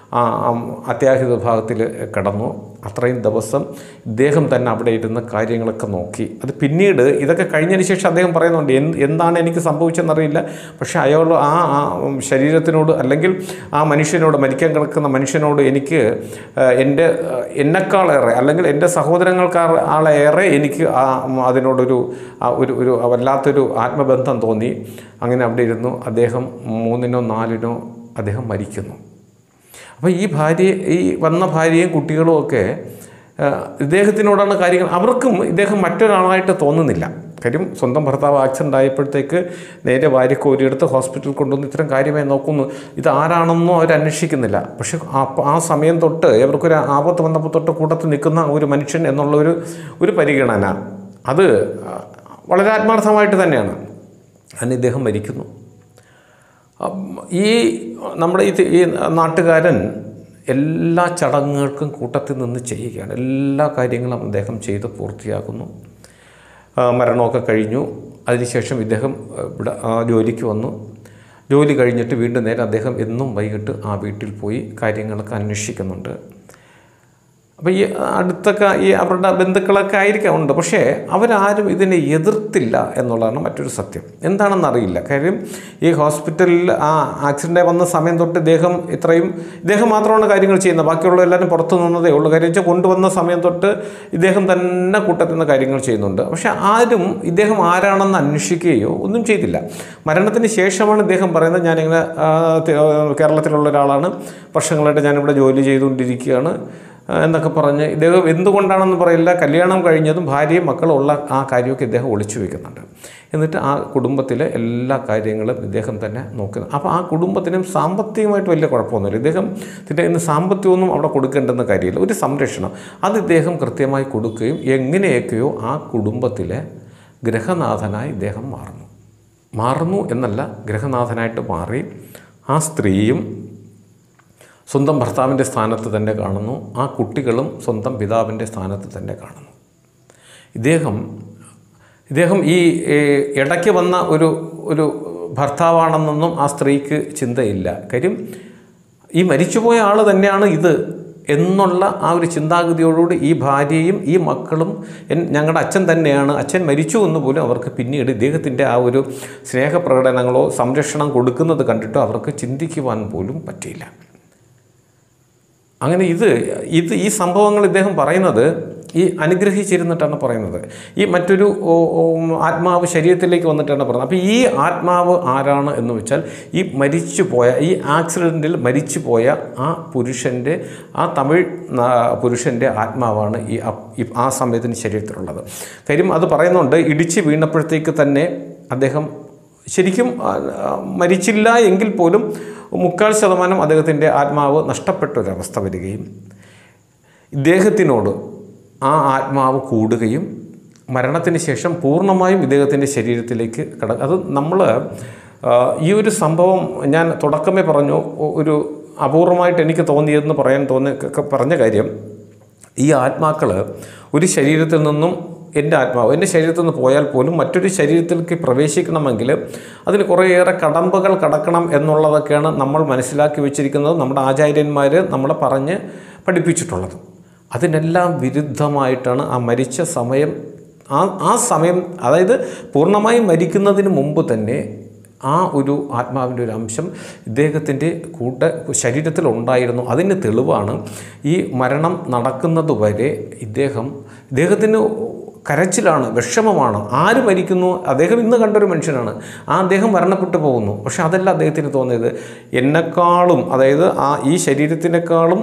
അത്യാഹിത വിഭാഗത്തിൽ കിടന്നു അത്രയും ദിവസം ഇദ്ദേഹം തന്നെ അവിടെ ഇരുന്ന് കാര്യങ്ങളൊക്കെ നോക്കി അത് പിന്നീട് ഇതൊക്കെ കഴിഞ്ഞതിന് ശേഷം അദ്ദേഹം പറയുന്നുണ്ട് എന്ത് എന്താണ് എനിക്ക് സംഭവിച്ചതെന്നറിയില്ല പക്ഷേ അയാൾ ആ ആ ശരീരത്തിനോട് അല്ലെങ്കിൽ ആ മനുഷ്യനോട് മരിക്കാൻ കിടക്കുന്ന മനുഷ്യനോട് എനിക്ക് ഏഹ്, എൻ്റെ ഏഹ്, എന്നെക്കാളേറെ അല്ലെങ്കിൽ എൻ്റെ സഹോദരങ്ങൾക്കാർ ആളേറെ എനിക്ക് ആ ഉം, അതിനോടൊരു ആ ഒരു ഒരു വല്ലാത്തൊരു ആത്മബന്ധം തോന്നി അങ്ങനെ അവിടെ ഇരുന്നു അദ്ദേഹം മൂന്നിനോ നാലിനോ അദ്ദേഹം മരിക്കുന്നു അപ്പോൾ ഈ ഭാര്യ ഈ വന്ന ഭാര്യയും കുട്ടികളും ഒക്കെ ആ, ഇദ്ദേഹത്തിനോടാണ് കാര്യങ്ങൾ അവർക്കും ഇദ്ദേഹം മറ്റൊരാളായിട്ട് തോന്നുന്നില്ല കാര്യം സ്വന്തം ഭർത്താവ് ആക്സിഡൻ്റ് ആയപ്പോഴത്തേക്ക് നേരെ ഭാര്യ കോരിയെടുത്ത് ഹോസ്പിറ്റലിൽ കൊണ്ടുവന്ന് ഇത്തരം കാര്യമായി നോക്കുന്നു ഇത് ആരാണെന്നോ അവർ അന്വേഷിക്കുന്നില്ല പക്ഷെ ആ ആ സമയം തൊട്ട് ഇവർക്കൊരു ആപത്ത് വന്നപ്പോൾ തൊട്ട് കൂട്ടത്തിൽ നിൽക്കുന്ന ഒരു മനുഷ്യൻ എന്നുള്ള ഒരു ഒരു പരിഗണന അത് ആ, വളരെ ആത്മാർത്ഥമായിട്ട് തന്നെയാണ് അങ്ങനെ ഇദ്ദേഹം മരിക്കുന്നു അം, ഈ നമ്മുടെ ഈ തി- ഈ നാട്ടുകാരൻ എല്ലാ ചടങ്ങുകൾക്കും കൂട്ടത്തിൽ നിന്ന് ചെയ്യുകയാണ് എല്ലാ കാര്യങ്ങളും അദ്ദേഹം ചെയ്ത് പൂർത്തിയാക്കുന്നു ആ, മരണമൊക്കെ കഴിഞ്ഞു അതിനുശേഷം ഇദ്ദേഹം ആ, ഇവിടെ ആ, ജോലിക്ക് വന്നു ജോലി കഴിഞ്ഞിട്ട് വീണ്ടും നേരെ അദ്ദേഹം എന്നും വൈകിട്ട് ആ വീട്ടിൽ പോയി കാര്യങ്ങളൊക്കെ അന്വേഷിക്കുന്നുണ്ട് അപ്പോൾ ഈ അടുത്തൊക്കെ ഈ അവരുടെ ബന്ധുക്കളൊക്കെ ആയിരിക്കാം ഉണ്ട് പക്ഷേ അവരാരും ഇതിനെ എതിർത്തില്ല എന്നുള്ളതാണ് മറ്റൊരു സത്യം എന്താണെന്ന് അറിയില്ല കാര്യം ഈ ഹോസ്പിറ്റലിൽ ആ ആക്സിഡൻ്റ് വന്ന സമയം തൊട്ട് ഇദ്ദേഹം ഇത്രയും ഇദ്ദേഹം മാത്രമാണ് കാര്യങ്ങൾ ചെയ്യുന്നത് ബാക്കിയുള്ള എല്ലാവരും പുറത്തു നിന്നതേ ഉള്ളൂ കാര്യം വെച്ചാൽ കൊണ്ടുവന്ന സമയം തൊട്ട് ഇദ്ദേഹം തന്നെ കൂട്ടത്തിൽ നിന്ന് കാര്യങ്ങൾ ചെയ്യുന്നുണ്ട് പക്ഷേ ആരും ഇദ്ദേഹം ആരാണെന്ന് അന്വേഷിക്കുകയോ ഒന്നും ചെയ്തില്ല മരണത്തിന് ശേഷമാണ് ഇദ്ദേഹം പറയുന്നത് ഞാനിങ്ങനെ ആ, തി- ആ, കേരളത്തിലുള്ള ഒരാളാണ് വർഷങ്ങളായിട്ട് ഞാനിവിടെ ജോലി ചെയ്തുകൊണ്ടിരിക്കുകയാണ് ആ, എന്നൊക്കെ പറഞ്ഞ് ഇദ്ദേഹം എന്തുകൊണ്ടാണെന്ന് പറയില്ല കല്യാണം കഴിഞ്ഞതും ഭാര്യയും മക്കളും ഉള്ള ആ കാര്യമൊക്കെ ഇദ്ദേഹം ഒളിച്ചു വെക്കുന്നുണ്ട് എന്നിട്ട് ആ കുടുംബത്തിലെ എല്ലാ കാര്യങ്ങളും ഇദ്ദേഹം തന്നെ നോക്കുന്നു അപ്പോൾ ആ കുടുംബത്തിനും സാമ്പത്തികമായിട്ട് വലിയ കുഴപ്പമൊന്നുമില്ല ഇദ്ദേഹത്തിൻ്റെ ഇന്ന് സാമ്പത്തികമൊന്നും അവിടെ കൊടുക്കേണ്ടെന്ന കാര്യമില്ല ഒരു സംരക്ഷണം അത് ഇദ്ദേഹം കൃത്യമായി കൊടുക്കുകയും എങ്ങനെയൊക്കെയോ ആ കുടുംബത്തിലെ ഗ്രഹനാഥനായി ഇദ്ദേഹം മാറുന്നു മാറുന്നു എന്നല്ല ഗ്രഹനാഥനായിട്ട് മാറി ആ സ്ത്രീയും സ്വന്തം ഭർത്താവിൻ്റെ സ്ഥാനത്ത് തന്നെ കാണുന്നു ആ കുട്ടികളും സ്വന്തം പിതാവിൻ്റെ സ്ഥാനത്ത് തന്നെ കാണുന്നു ഇദ്ദേഹം ഇദ്ദേഹം ഈ ഏ, ഇടയ്ക്ക് വന്ന ഒരു ഒരു ഭർത്താവാണെന്നൊന്നും ആ സ്ത്രീക്ക് ചിന്തയില്ല കാര്യം ഈ മരിച്ചുപോയ ആൾ തന്നെയാണ് ഇത് എന്നുള്ള ആ ഒരു ചിന്താഗതിയോടുകൂടി ഈ ഭാര്യയും ഈ മക്കളും എൻ- ഞങ്ങളുടെ അച്ഛൻ തന്നെയാണ് അച്ഛൻ മരിച്ചു എന്ന് പോലും അവർക്ക് പിന്നീട് ഇദ്ദേഹത്തിൻ്റെ ആ ഒരു സ്നേഹപ്രകടനങ്ങളോ സംരക്ഷണം കൊടുക്കുന്നത് കണ്ടിട്ടോ അവർക്ക് ചിന്തിക്കുവാൻ പോലും പറ്റിയില്ല അങ്ങനെ ഇത് ഇത് ഈ സംഭവങ്ങൾ ഇദ്ദേഹം പറയുന്നത് ഈ അനുഗ്രഹിച്ചിരുന്നിട്ടാണ് പറയുന്നത് ഈ മറ്റൊരു ഓ, ഓ, ആത്മാവ് ശരീരത്തിലേക്ക് വന്നിട്ടാണ് പറയുന്നത് അപ്പോൾ ഈ ആത്മാവ് ആരാണ് എന്ന് വെച്ചാൽ ഈ മരിച്ചു പോയ ഈ ആക്സിഡൻറ്റിൽ മരിച്ചു പോയ ആ പുരുഷൻ്റെ ആ തമിഴ് ആ, പുരുഷൻ്റെ ആത്മാവാണ് ഈ അപ്- ഈ ആ സമയത്തിന് ശരീരത്തിലുള്ളത് കാര്യം അത് പറയുന്നുണ്ട് ഇടിച്ച് വീണപ്പോഴത്തേക്ക് തന്നെ അദ്ദേഹം ശരിക്കും ആ, ആ, മരിച്ചില്ല എങ്കിൽ പോലും മുക്കാൽ ശതമാനം അദ്ദേഹത്തിൻ്റെ ആത്മാവ് നഷ്ടപ്പെട്ട ഒരവസ്ഥ വരികയും ഇദ്ദേഹത്തിനോട് ആ ആത്മാവ് കൂടുകയും മരണത്തിന് ശേഷം പൂർണ്ണമായും ഇദ്ദേഹത്തിൻ്റെ ശരീരത്തിലേക്ക് കട അത് നമ്മൾ ഈ ഒരു സംഭവം ഞാൻ തുടക്കമേ പറഞ്ഞു ഒ- ഒരു അപൂർവമായിട്ട് എനിക്ക് തോന്നിയതെന്ന് പറയാൻ തോന്നിയ ക- പറഞ്ഞ കാര്യം ഈ ആത്മാക്കൾ ഒരു ശരീരത്തിൽ നിന്നും എൻ്റെ ആത്മാവ് എൻ്റെ ശരീരത്തിൽ നിന്ന് പോയാൽ പോലും മറ്റൊരു ശരീരത്തിലേക്ക് പ്രവേശിക്കണമെങ്കിൽ അതിന് കുറേയേറെ കടമ്പകൾ കടക്കണം എന്നുള്ളതൊക്കെയാണ് നമ്മൾ മനസ്സിലാക്കി വെച്ചിരിക്കുന്നത് നമ്മുടെ ആചാര്യന്മാർ നമ്മളെ പറഞ്ഞ് പഠിപ്പിച്ചിട്ടുള്ളത് അതിനെല്ലാം വിരുദ്ധമായിട്ടാണ് ആ മരിച്ച സമയം ആ ആ സമയം അതായത് പൂർണ്ണമായും മരിക്കുന്നതിന് മുമ്പ് തന്നെ ആ ഒരു ആത്മാവിൻ്റെ ഒരു അംശം ഇദ്ദേഹത്തിൻ്റെ കൂട്ട ശരീരത്തിലുണ്ടായിരുന്നു അതിന് തെളിവാണ് ഈ മരണം നടക്കുന്നത് വരെ ഇദ്ദേഹം ഇദ്ദേഹത്തിന് കരച്ചിലാണ് വിഷമമാണ് ആര് മരിക്കുന്നു അദ്ദേഹം ഇന്ന് കണ്ടൊരു മനുഷ്യനാണ് ആ അദ്ദേഹം മരണപ്പെട്ടു പോകുന്നു പക്ഷെ അതല്ല അദ്ദേഹത്തിന് തോന്നിയത് എന്നെക്കാളും അതായത് ആ ഈ ശരീരത്തിനേക്കാളും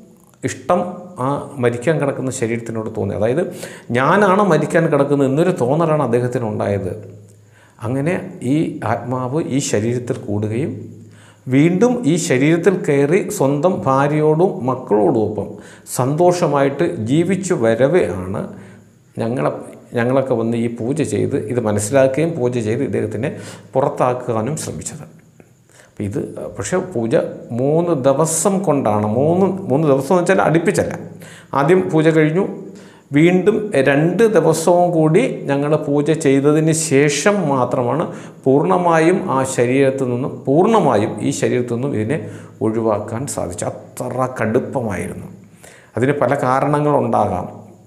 ഇഷ്ടം ആ മരിക്കാൻ കിടക്കുന്ന ശരീരത്തിനോട് തോന്നി അതായത് ഞാനാണ് മരിക്കാൻ കിടക്കുന്നത് എന്നൊരു തോന്നലാണ് അദ്ദേഹത്തിന് ഉണ്ടായത് അങ്ങനെ ഈ ആത്മാവ് ഈ ശരീരത്തിൽ കൂടുകയും വീണ്ടും ഈ ശരീരത്തിൽ കയറി സ്വന്തം ഭാര്യയോടും മക്കളോടുമൊപ്പം സന്തോഷമായിട്ട് ജീവിച്ചു വരവേ ആണ് ഞങ്ങളെ ഞങ്ങളൊക്കെ വന്ന് ഈ പൂജ ചെയ്ത് ഇത് മനസ്സിലാക്കുകയും പൂജ ചെയ്ത് ഇദ്ദേഹത്തിനെ പുറത്താക്കാനും ശ്രമിച്ചത് അപ്പോൾ ഇത് പക്ഷേ പൂജ മൂന്ന് ദിവസം കൊണ്ടാണ് മൂന്ന് മൂന്ന് ദിവസം എന്ന് വെച്ചാൽ അടുപ്പിച്ചല്ല ആദ്യം പൂജ കഴിഞ്ഞു വീണ്ടും രണ്ട് ദിവസവും കൂടി ഞങ്ങൾ പൂജ ചെയ്തതിന് ശേഷം മാത്രമാണ് പൂർണ്ണമായും ആ ശരീരത്തിൽ നിന്നും പൂർണ്ണമായും ഈ ശരീരത്തിൽ നിന്നും ഇതിനെ ഒഴിവാക്കാൻ സാധിച്ചു അത്ര കടുപ്പമായിരുന്നു അതിന് പല കാരണങ്ങളുണ്ടാകാം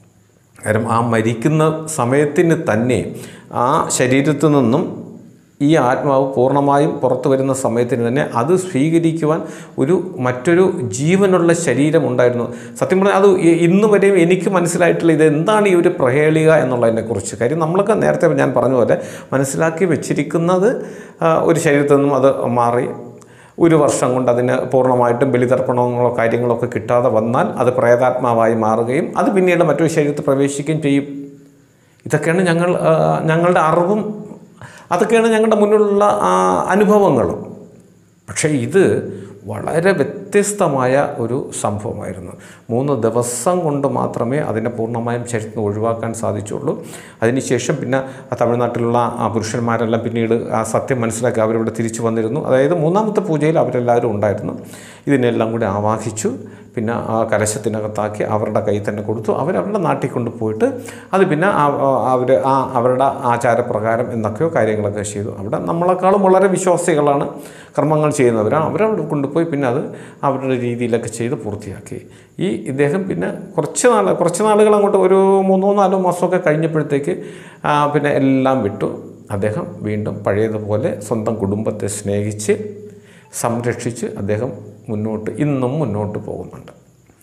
കാരണം ആ മരിക്കുന്ന സമയത്തിന് തന്നെ ആ ശരീരത്തിൽ നിന്നും ഈ ആത്മാവ് പൂർണ്ണമായും പുറത്തു വരുന്ന സമയത്തിന് തന്നെ അത് സ്വീകരിക്കുവാൻ ഒരു മറ്റൊരു ജീവനുള്ള ശരീരമുണ്ടായിരുന്നു സത്യം പറഞ്ഞാൽ അത് ഇ- ഇന്ന് വരെയും എനിക്ക് മനസ്സിലായിട്ടുള്ള ഇത് എന്താണ് ഈ ഒരു പ്രഹേളിക എന്നുള്ളതിനെക്കുറിച്ച് കാര്യം നമ്മളൊക്കെ നേരത്തെ ഞാൻ പറഞ്ഞ പോലെ മനസ്സിലാക്കി വെച്ചിരിക്കുന്നത് ആ, ഒരു ശരീരത്തിൽ നിന്നും അത് മാറി ഒരു വർഷം കൊണ്ട് അതിന് പൂർണ്ണമായിട്ടും ബലിതർപ്പണങ്ങളോ കാര്യങ്ങളോ ഒക്കെ കിട്ടാതെ വന്നാൽ അത് പ്രേതാത്മാവായി മാറുകയും അത് പിന്നീട് മറ്റൊരു ശരീരത്തിൽ പ്രവേശിക്കുകയും ചെയ്യും ഇതൊക്കെയാണ് ഞങ്ങൾ ആ, ഞങ്ങളുടെ അറിവും അതൊക്കെയാണ് ഞങ്ങളുടെ മുന്നിലുള്ള ആ, അനുഭവങ്ങളും പക്ഷേ ഇത് വളരെ വ്യത്യസ്തമായ ഒരു സംഭവമായിരുന്നു മൂന്ന് ദിവസം കൊണ്ട് മാത്രമേ അതിനെ പൂർണ്ണമായും ശരീരത്തിൽ നിന്ന് ഒഴിവാക്കാൻ സാധിച്ചുള്ളൂ അതിനുശേഷം പിന്നെ ആ തമിഴ്നാട്ടിലുള്ള ആ പുരുഷന്മാരെല്ലാം പിന്നീട് ആ സത്യം മനസ്സിലാക്കി അവരിവിടെ തിരിച്ചു വന്നിരുന്നു അതായത് മൂന്നാമത്തെ പൂജയിൽ അവരെല്ലാവരും ഉണ്ടായിരുന്നു ഇതിനെല്ലാം കൂടി ആവാഹിച്ചു പിന്നെ ആ കലശത്തിനകത്താക്കി അവരുടെ കയ്യിൽ തന്നെ കൊടുത്തു അവരവരുടെ നാട്ടിൽ കൊണ്ടുപോയിട്ട് അത് പിന്നെ അവർ ആ അവരുടെ ആചാരപ്രകാരം എന്തൊക്കെയോ കാര്യങ്ങളൊക്കെ ചെയ്തു അവിടെ നമ്മളെക്കാളും വളരെ വിശ്വാസികളാണ് കർമ്മങ്ങൾ ചെയ്യുന്നവരാണ് അവരവിടെ കൊണ്ടുപോയി പിന്നെ അത് അവരുടെ രീതിയിലൊക്കെ ചെയ്ത് പൂർത്തിയാക്കി ഈ ഇദ്ദേഹം പിന്നെ കുറച്ച് നാൾ കുറച്ച് നാളുകൾ അങ്ങോട്ട് ഒരു മൂന്നോ നാലോ മാസമൊക്കെ കഴിഞ്ഞപ്പോഴത്തേക്ക് ആ, പിന്നെ എല്ലാം വിട്ടു അദ്ദേഹം വീണ്ടും പഴയതുപോലെ സ്വന്തം കുടുംബത്തെ സ്നേഹിച്ച് സംരക്ഷിച്ച് അദ്ദേഹം മുന്നോട്ട് ഇന്നും മുന്നോട്ട് പോകുന്നുണ്ട്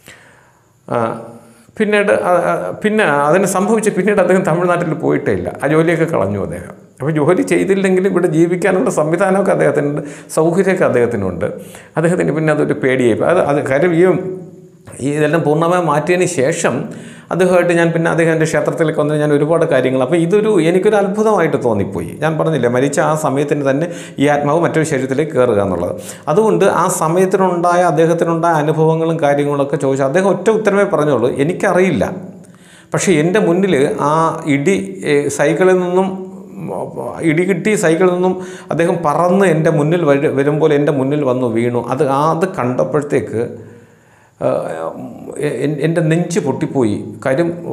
ആ, പിന്നീട് ആ- ആ- പിന്നെ അതിന് സംഭവിച്ച് പിന്നീട് അദ്ദേഹം തമിഴ്നാട്ടിൽ പോയിട്ടേ ഇല്ല ആ ജോലിയൊക്കെ കളഞ്ഞു അദ്ദേഹം അപ്പോൾ ജോലി ചെയ്തില്ലെങ്കിലും ഇവിടെ ജീവിക്കാനുള്ള സംവിധാനമൊക്കെ അദ്ദേഹത്തിനുണ്ട് സൗകര്യമൊക്കെ അദ്ദേഹത്തിനുണ്ട് അദ്ദേഹത്തിന് പിന്നെ അതൊരു പേടിയായി അത് അത് കാര്യം ഈ ഈ ഇതെല്ലാം പൂർണ്ണമായി മാറ്റിയതിന് ശേഷം അദ്ദേഹമായിട്ട് ഞാൻ പിന്നെ അദ്ദേഹം എൻ്റെ ക്ഷേത്രത്തിലേക്ക് വന്ന് ഞാൻ ഒരുപാട് കാര്യങ്ങൾ അപ്പോൾ ഇതൊരു എനിക്കൊരു അത്ഭുതമായിട്ട് തോന്നിപ്പോയി ഞാൻ പറഞ്ഞില്ലേ മരിച്ച ആ സമയത്തിന് തന്നെ ഈ ആത്മാവ് മറ്റൊരു ശരീരത്തിലേക്ക് കയറുക എന്നുള്ളത് അതുകൊണ്ട് ആ സമയത്തിനുണ്ടായ അദ്ദേഹത്തിനുണ്ടായ അനുഭവങ്ങളും കാര്യങ്ങളൊക്കെ ചോദിച്ചു അദ്ദേഹം ഒറ്റ ഉത്തരവേ പറഞ്ഞുള്ളൂ എനിക്കറിയില്ല പക്ഷേ എൻ്റെ മുന്നിൽ ആ ഇടി ഏ, സൈക്കിളിൽ നിന്നും ഇടി കിട്ടി സൈക്കിളിൽ നിന്നും അദ്ദേഹം പറന്ന് എൻ്റെ മുന്നിൽ വരു വരുമ്പോൾ എൻ്റെ മുന്നിൽ വന്നു വീണു അത് ആ അത് കണ്ടപ്പോഴത്തേക്ക് എ- എൻ- എൻ്റെ നെഞ്ച് പൊട്ടിപ്പോയി കാര്യം ഓ,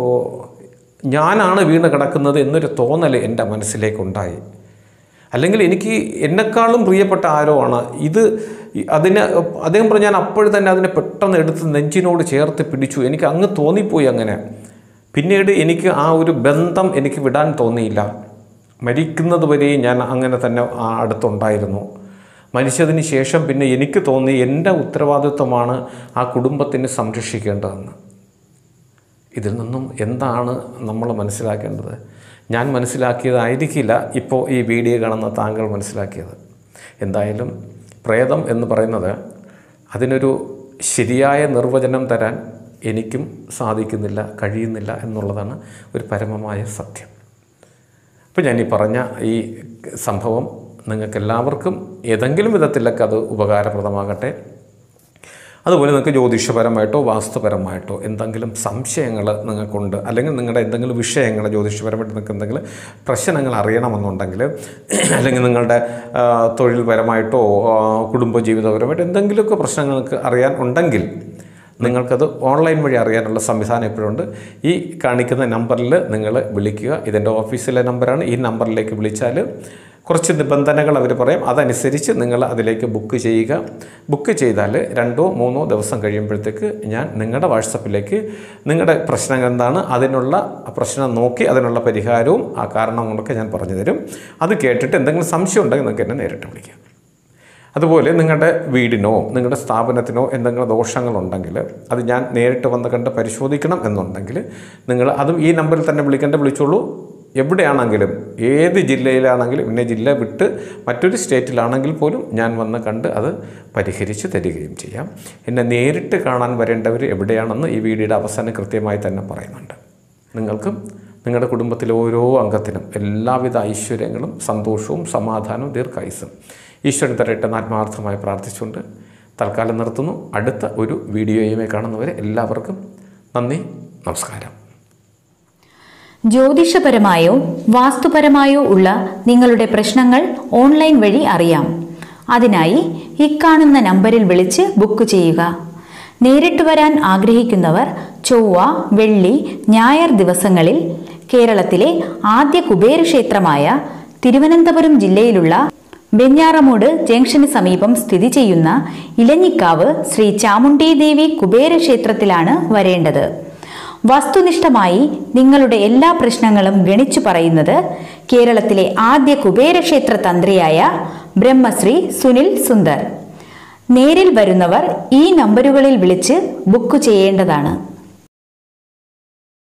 ഞാനാണ് വീണ് കിടക്കുന്നത് എന്നൊരു തോന്നൽ എൻ്റെ മനസ്സിലേക്കുണ്ടായി അല്ലെങ്കിൽ എനിക്ക് എന്നെക്കാളും പ്രിയപ്പെട്ട ആരോ ആണ് ഇത് ഈ- അതിനെ അദ്ദേഹം പറഞ്ഞു ഞാൻ അപ്പോഴും തന്നെ അതിനെ പെട്ടെന്ന് എടുത്ത് നെഞ്ചിനോട് ചേർത്ത് പിടിച്ചു എനിക്ക് അങ്ങ് തോന്നിപ്പോയി അങ്ങനെ പിന്നീട് എനിക്ക് ആ ഒരു ബന്ധം എനിക്ക് വിടാൻ തോന്നിയില്ല മരിക്കുന്നത് വരെയും ഞാൻ അങ്ങനെ തന്നെ ആ അടുത്തുണ്ടായിരുന്നു മരിച്ചതിന് ശേഷം പിന്നെ എനിക്ക് തോന്നി എൻ്റെ ഉത്തരവാദിത്വമാണ് ആ കുടുംബത്തിന് സംരക്ഷിക്കേണ്ടതെന്ന് ഇതിൽ നിന്നും എന്താണ് നമ്മൾ മനസ്സിലാക്കേണ്ടത് ഞാൻ മനസ്സിലാക്കിയതായിരിക്കില്ല ഇപ്പോൾ ഈ വീഡിയോ കാണുന്ന താങ്കൾ മനസ്സിലാക്കിയത് എന്തായാലും പ്രേതം എന്ന് പറയുന്നത് അതിനൊരു ശരിയായ നിർവചനം തരാൻ എനിക്കും സാധിക്കുന്നില്ല കഴിയുന്നില്ല എന്നുള്ളതാണ് ഒരു പരമമായ സത്യം അപ്പോൾ ഞാൻ ഈ പറഞ്ഞ ഈ സംഭവം നിങ്ങൾക്ക് എല്ലാവർക്കും ഏതെങ്കിലും വിധത്തിലൊക്കെ അത് ഉപകാരപ്രദമാകട്ടെ അതുപോലെ നിങ്ങൾക്ക് ജ്യോതിഷപരമായിട്ടോ വാസ്തുപരമായിട്ടോ എന്തെങ്കിലും സംശയങ്ങൾ നിങ്ങൾക്കുണ്ട് അല്ലെങ്കിൽ നിങ്ങളുടെ എന്തെങ്കിലും വിഷയങ്ങൾ ജ്യോതിഷപരമായിട്ട് നിങ്ങൾക്ക് എന്തെങ്കിലും പ്രശ്നങ്ങൾ അറിയണമെന്നുണ്ടെങ്കിൽ അല്ലെങ്കിൽ നിങ്ങളുടെ ആ, തൊഴിൽപരമായിട്ടോ ആ, കുടുംബജീവിതപരമായിട്ടോ എന്തെങ്കിലുമൊക്കെ പ്രശ്നങ്ങൾക്ക് അറിയാൻ ഉണ്ടെങ്കിൽ നിങ്ങൾക്കത് ഓൺലൈൻ വഴി അറിയാനുള്ള സംവിധാനം ഇപ്പോഴുണ്ട് ഈ കാണിക്കുന്ന നമ്പറിൽ നിങ്ങൾ വിളിക്കുക ഇതെൻ്റെ ഓഫീസിലെ നമ്പറാണ് ഈ നമ്പറിലേക്ക് വിളിച്ചാൽ കുറച്ച് നിബന്ധനകൾ അവർ പറയും അതനുസരിച്ച് നിങ്ങൾ അതിലേക്ക് ബുക്ക് ചെയ്യുക ബുക്ക് ചെയ്താൽ രണ്ടോ മൂന്നോ ദിവസം കഴിയുമ്പോഴത്തേക്ക് ഞാൻ നിങ്ങളുടെ വാട്സപ്പിലേക്ക് നിങ്ങളുടെ പ്രശ്നം എന്താണ് അതിനുള്ള പ്രശ്നം നോക്കി അതിനുള്ള പരിഹാരവും ആ കാരണങ്ങളൊക്കെ ഞാൻ പറഞ്ഞു തരും അത് കേട്ടിട്ട് എന്തെങ്കിലും സംശയം ഉണ്ടെങ്കിൽ നിങ്ങൾക്ക് എന്നെ നേരിട്ട് വിളിക്കാം അതുപോലെ നിങ്ങളുടെ വീടിനോ നിങ്ങളുടെ സ്ഥാപനത്തിനോ എന്തെങ്കിലും ദോഷങ്ങളുണ്ടെങ്കിൽ അത് ഞാൻ നേരിട്ട് വന്ന് കണ്ട് പരിശോധിക്കണം എന്നുണ്ടെങ്കിൽ നിങ്ങൾ അതും ഈ നമ്പറിൽ തന്നെ വിളിക്കേണ്ട വിളിച്ചോളൂ എവിടെയാണെങ്കിലും ഏത് ജില്ലയിലാണെങ്കിലും ഇന്ന ജില്ല വിട്ട് മറ്റൊരു സ്റ്റേറ്റിലാണെങ്കിൽ പോലും ഞാൻ വന്ന് കണ്ട് അത് പരിഹരിച്ച് തരികയും ചെയ്യാം എന്നെ നേരിട്ട് കാണാൻ വരേണ്ടവർ എവിടെയാണെന്ന് ഈ വീഡിയോയുടെ അവസാനം കൃത്യമായി തന്നെ പറയുന്നുണ്ട് നിങ്ങൾക്കും നിങ്ങളുടെ കുടുംബത്തിലെ ഓരോ അംഗത്തിനും എല്ലാവിധ ഐശ്വര്യങ്ങളും സന്തോഷവും സമാധാനവും ദീർഘായുസും ഈശ്വരൻ തരട്ടെ എന്ന് ആത്മാർത്ഥമായി പ്രാർത്ഥിച്ചുകൊണ്ട് തൽക്കാലം നിർത്തുന്നു അടുത്ത ഒരു വീഡിയോയുമായി കാണുന്നവരെ എല്ലാവർക്കും നന്ദി നമസ്കാരം ജ്യോതിഷപരമായോ വാസ്തുപരമായോ ഉള്ള നിങ്ങളുടെ പ്രശ്നങ്ങൾ ഓൺലൈൻ വഴി അറിയാം അതിനായി ഇക്കാണുന്ന നമ്പറിൽ വിളിച്ച് ബുക്ക് ചെയ്യുക നേരിട്ട് വരാൻ ആഗ്രഹിക്കുന്നവർ ചൊവ്വ വെള്ളി ഞായർ ദിവസങ്ങളിൽ കേരളത്തിലെ ആദ്യ കുബേരക്ഷേത്രമായ തിരുവനന്തപുരം ജില്ലയിലുള്ള വെഞ്ഞാറമൂട് ജംഗ്ഷന് സമീപം സ്ഥിതി ചെയ്യുന്ന ഇലഞ്ഞിക്കാവ് ശ്രീ ചാമുണ്ഡി ദേവി കുബേരക്ഷേത്രത്തിലാണ് വരേണ്ടത് വസ്തുനിഷ്ഠമായി നിങ്ങളുടെ എല്ലാ പ്രശ്നങ്ങളും ഗണിച്ചു പറയുന്നത് കേരളത്തിലെ ആദ്യ കുബേരക്ഷേത്ര തന്ത്രിയായ ബ്രഹ്മശ്രീ സുനിൽ സുന്ദർ നേരിൽ വരുന്നവർ ഈ നമ്പറുകളിൽ വിളിച്ച് ബുക്ക് ചെയ്യേണ്ടതാണ്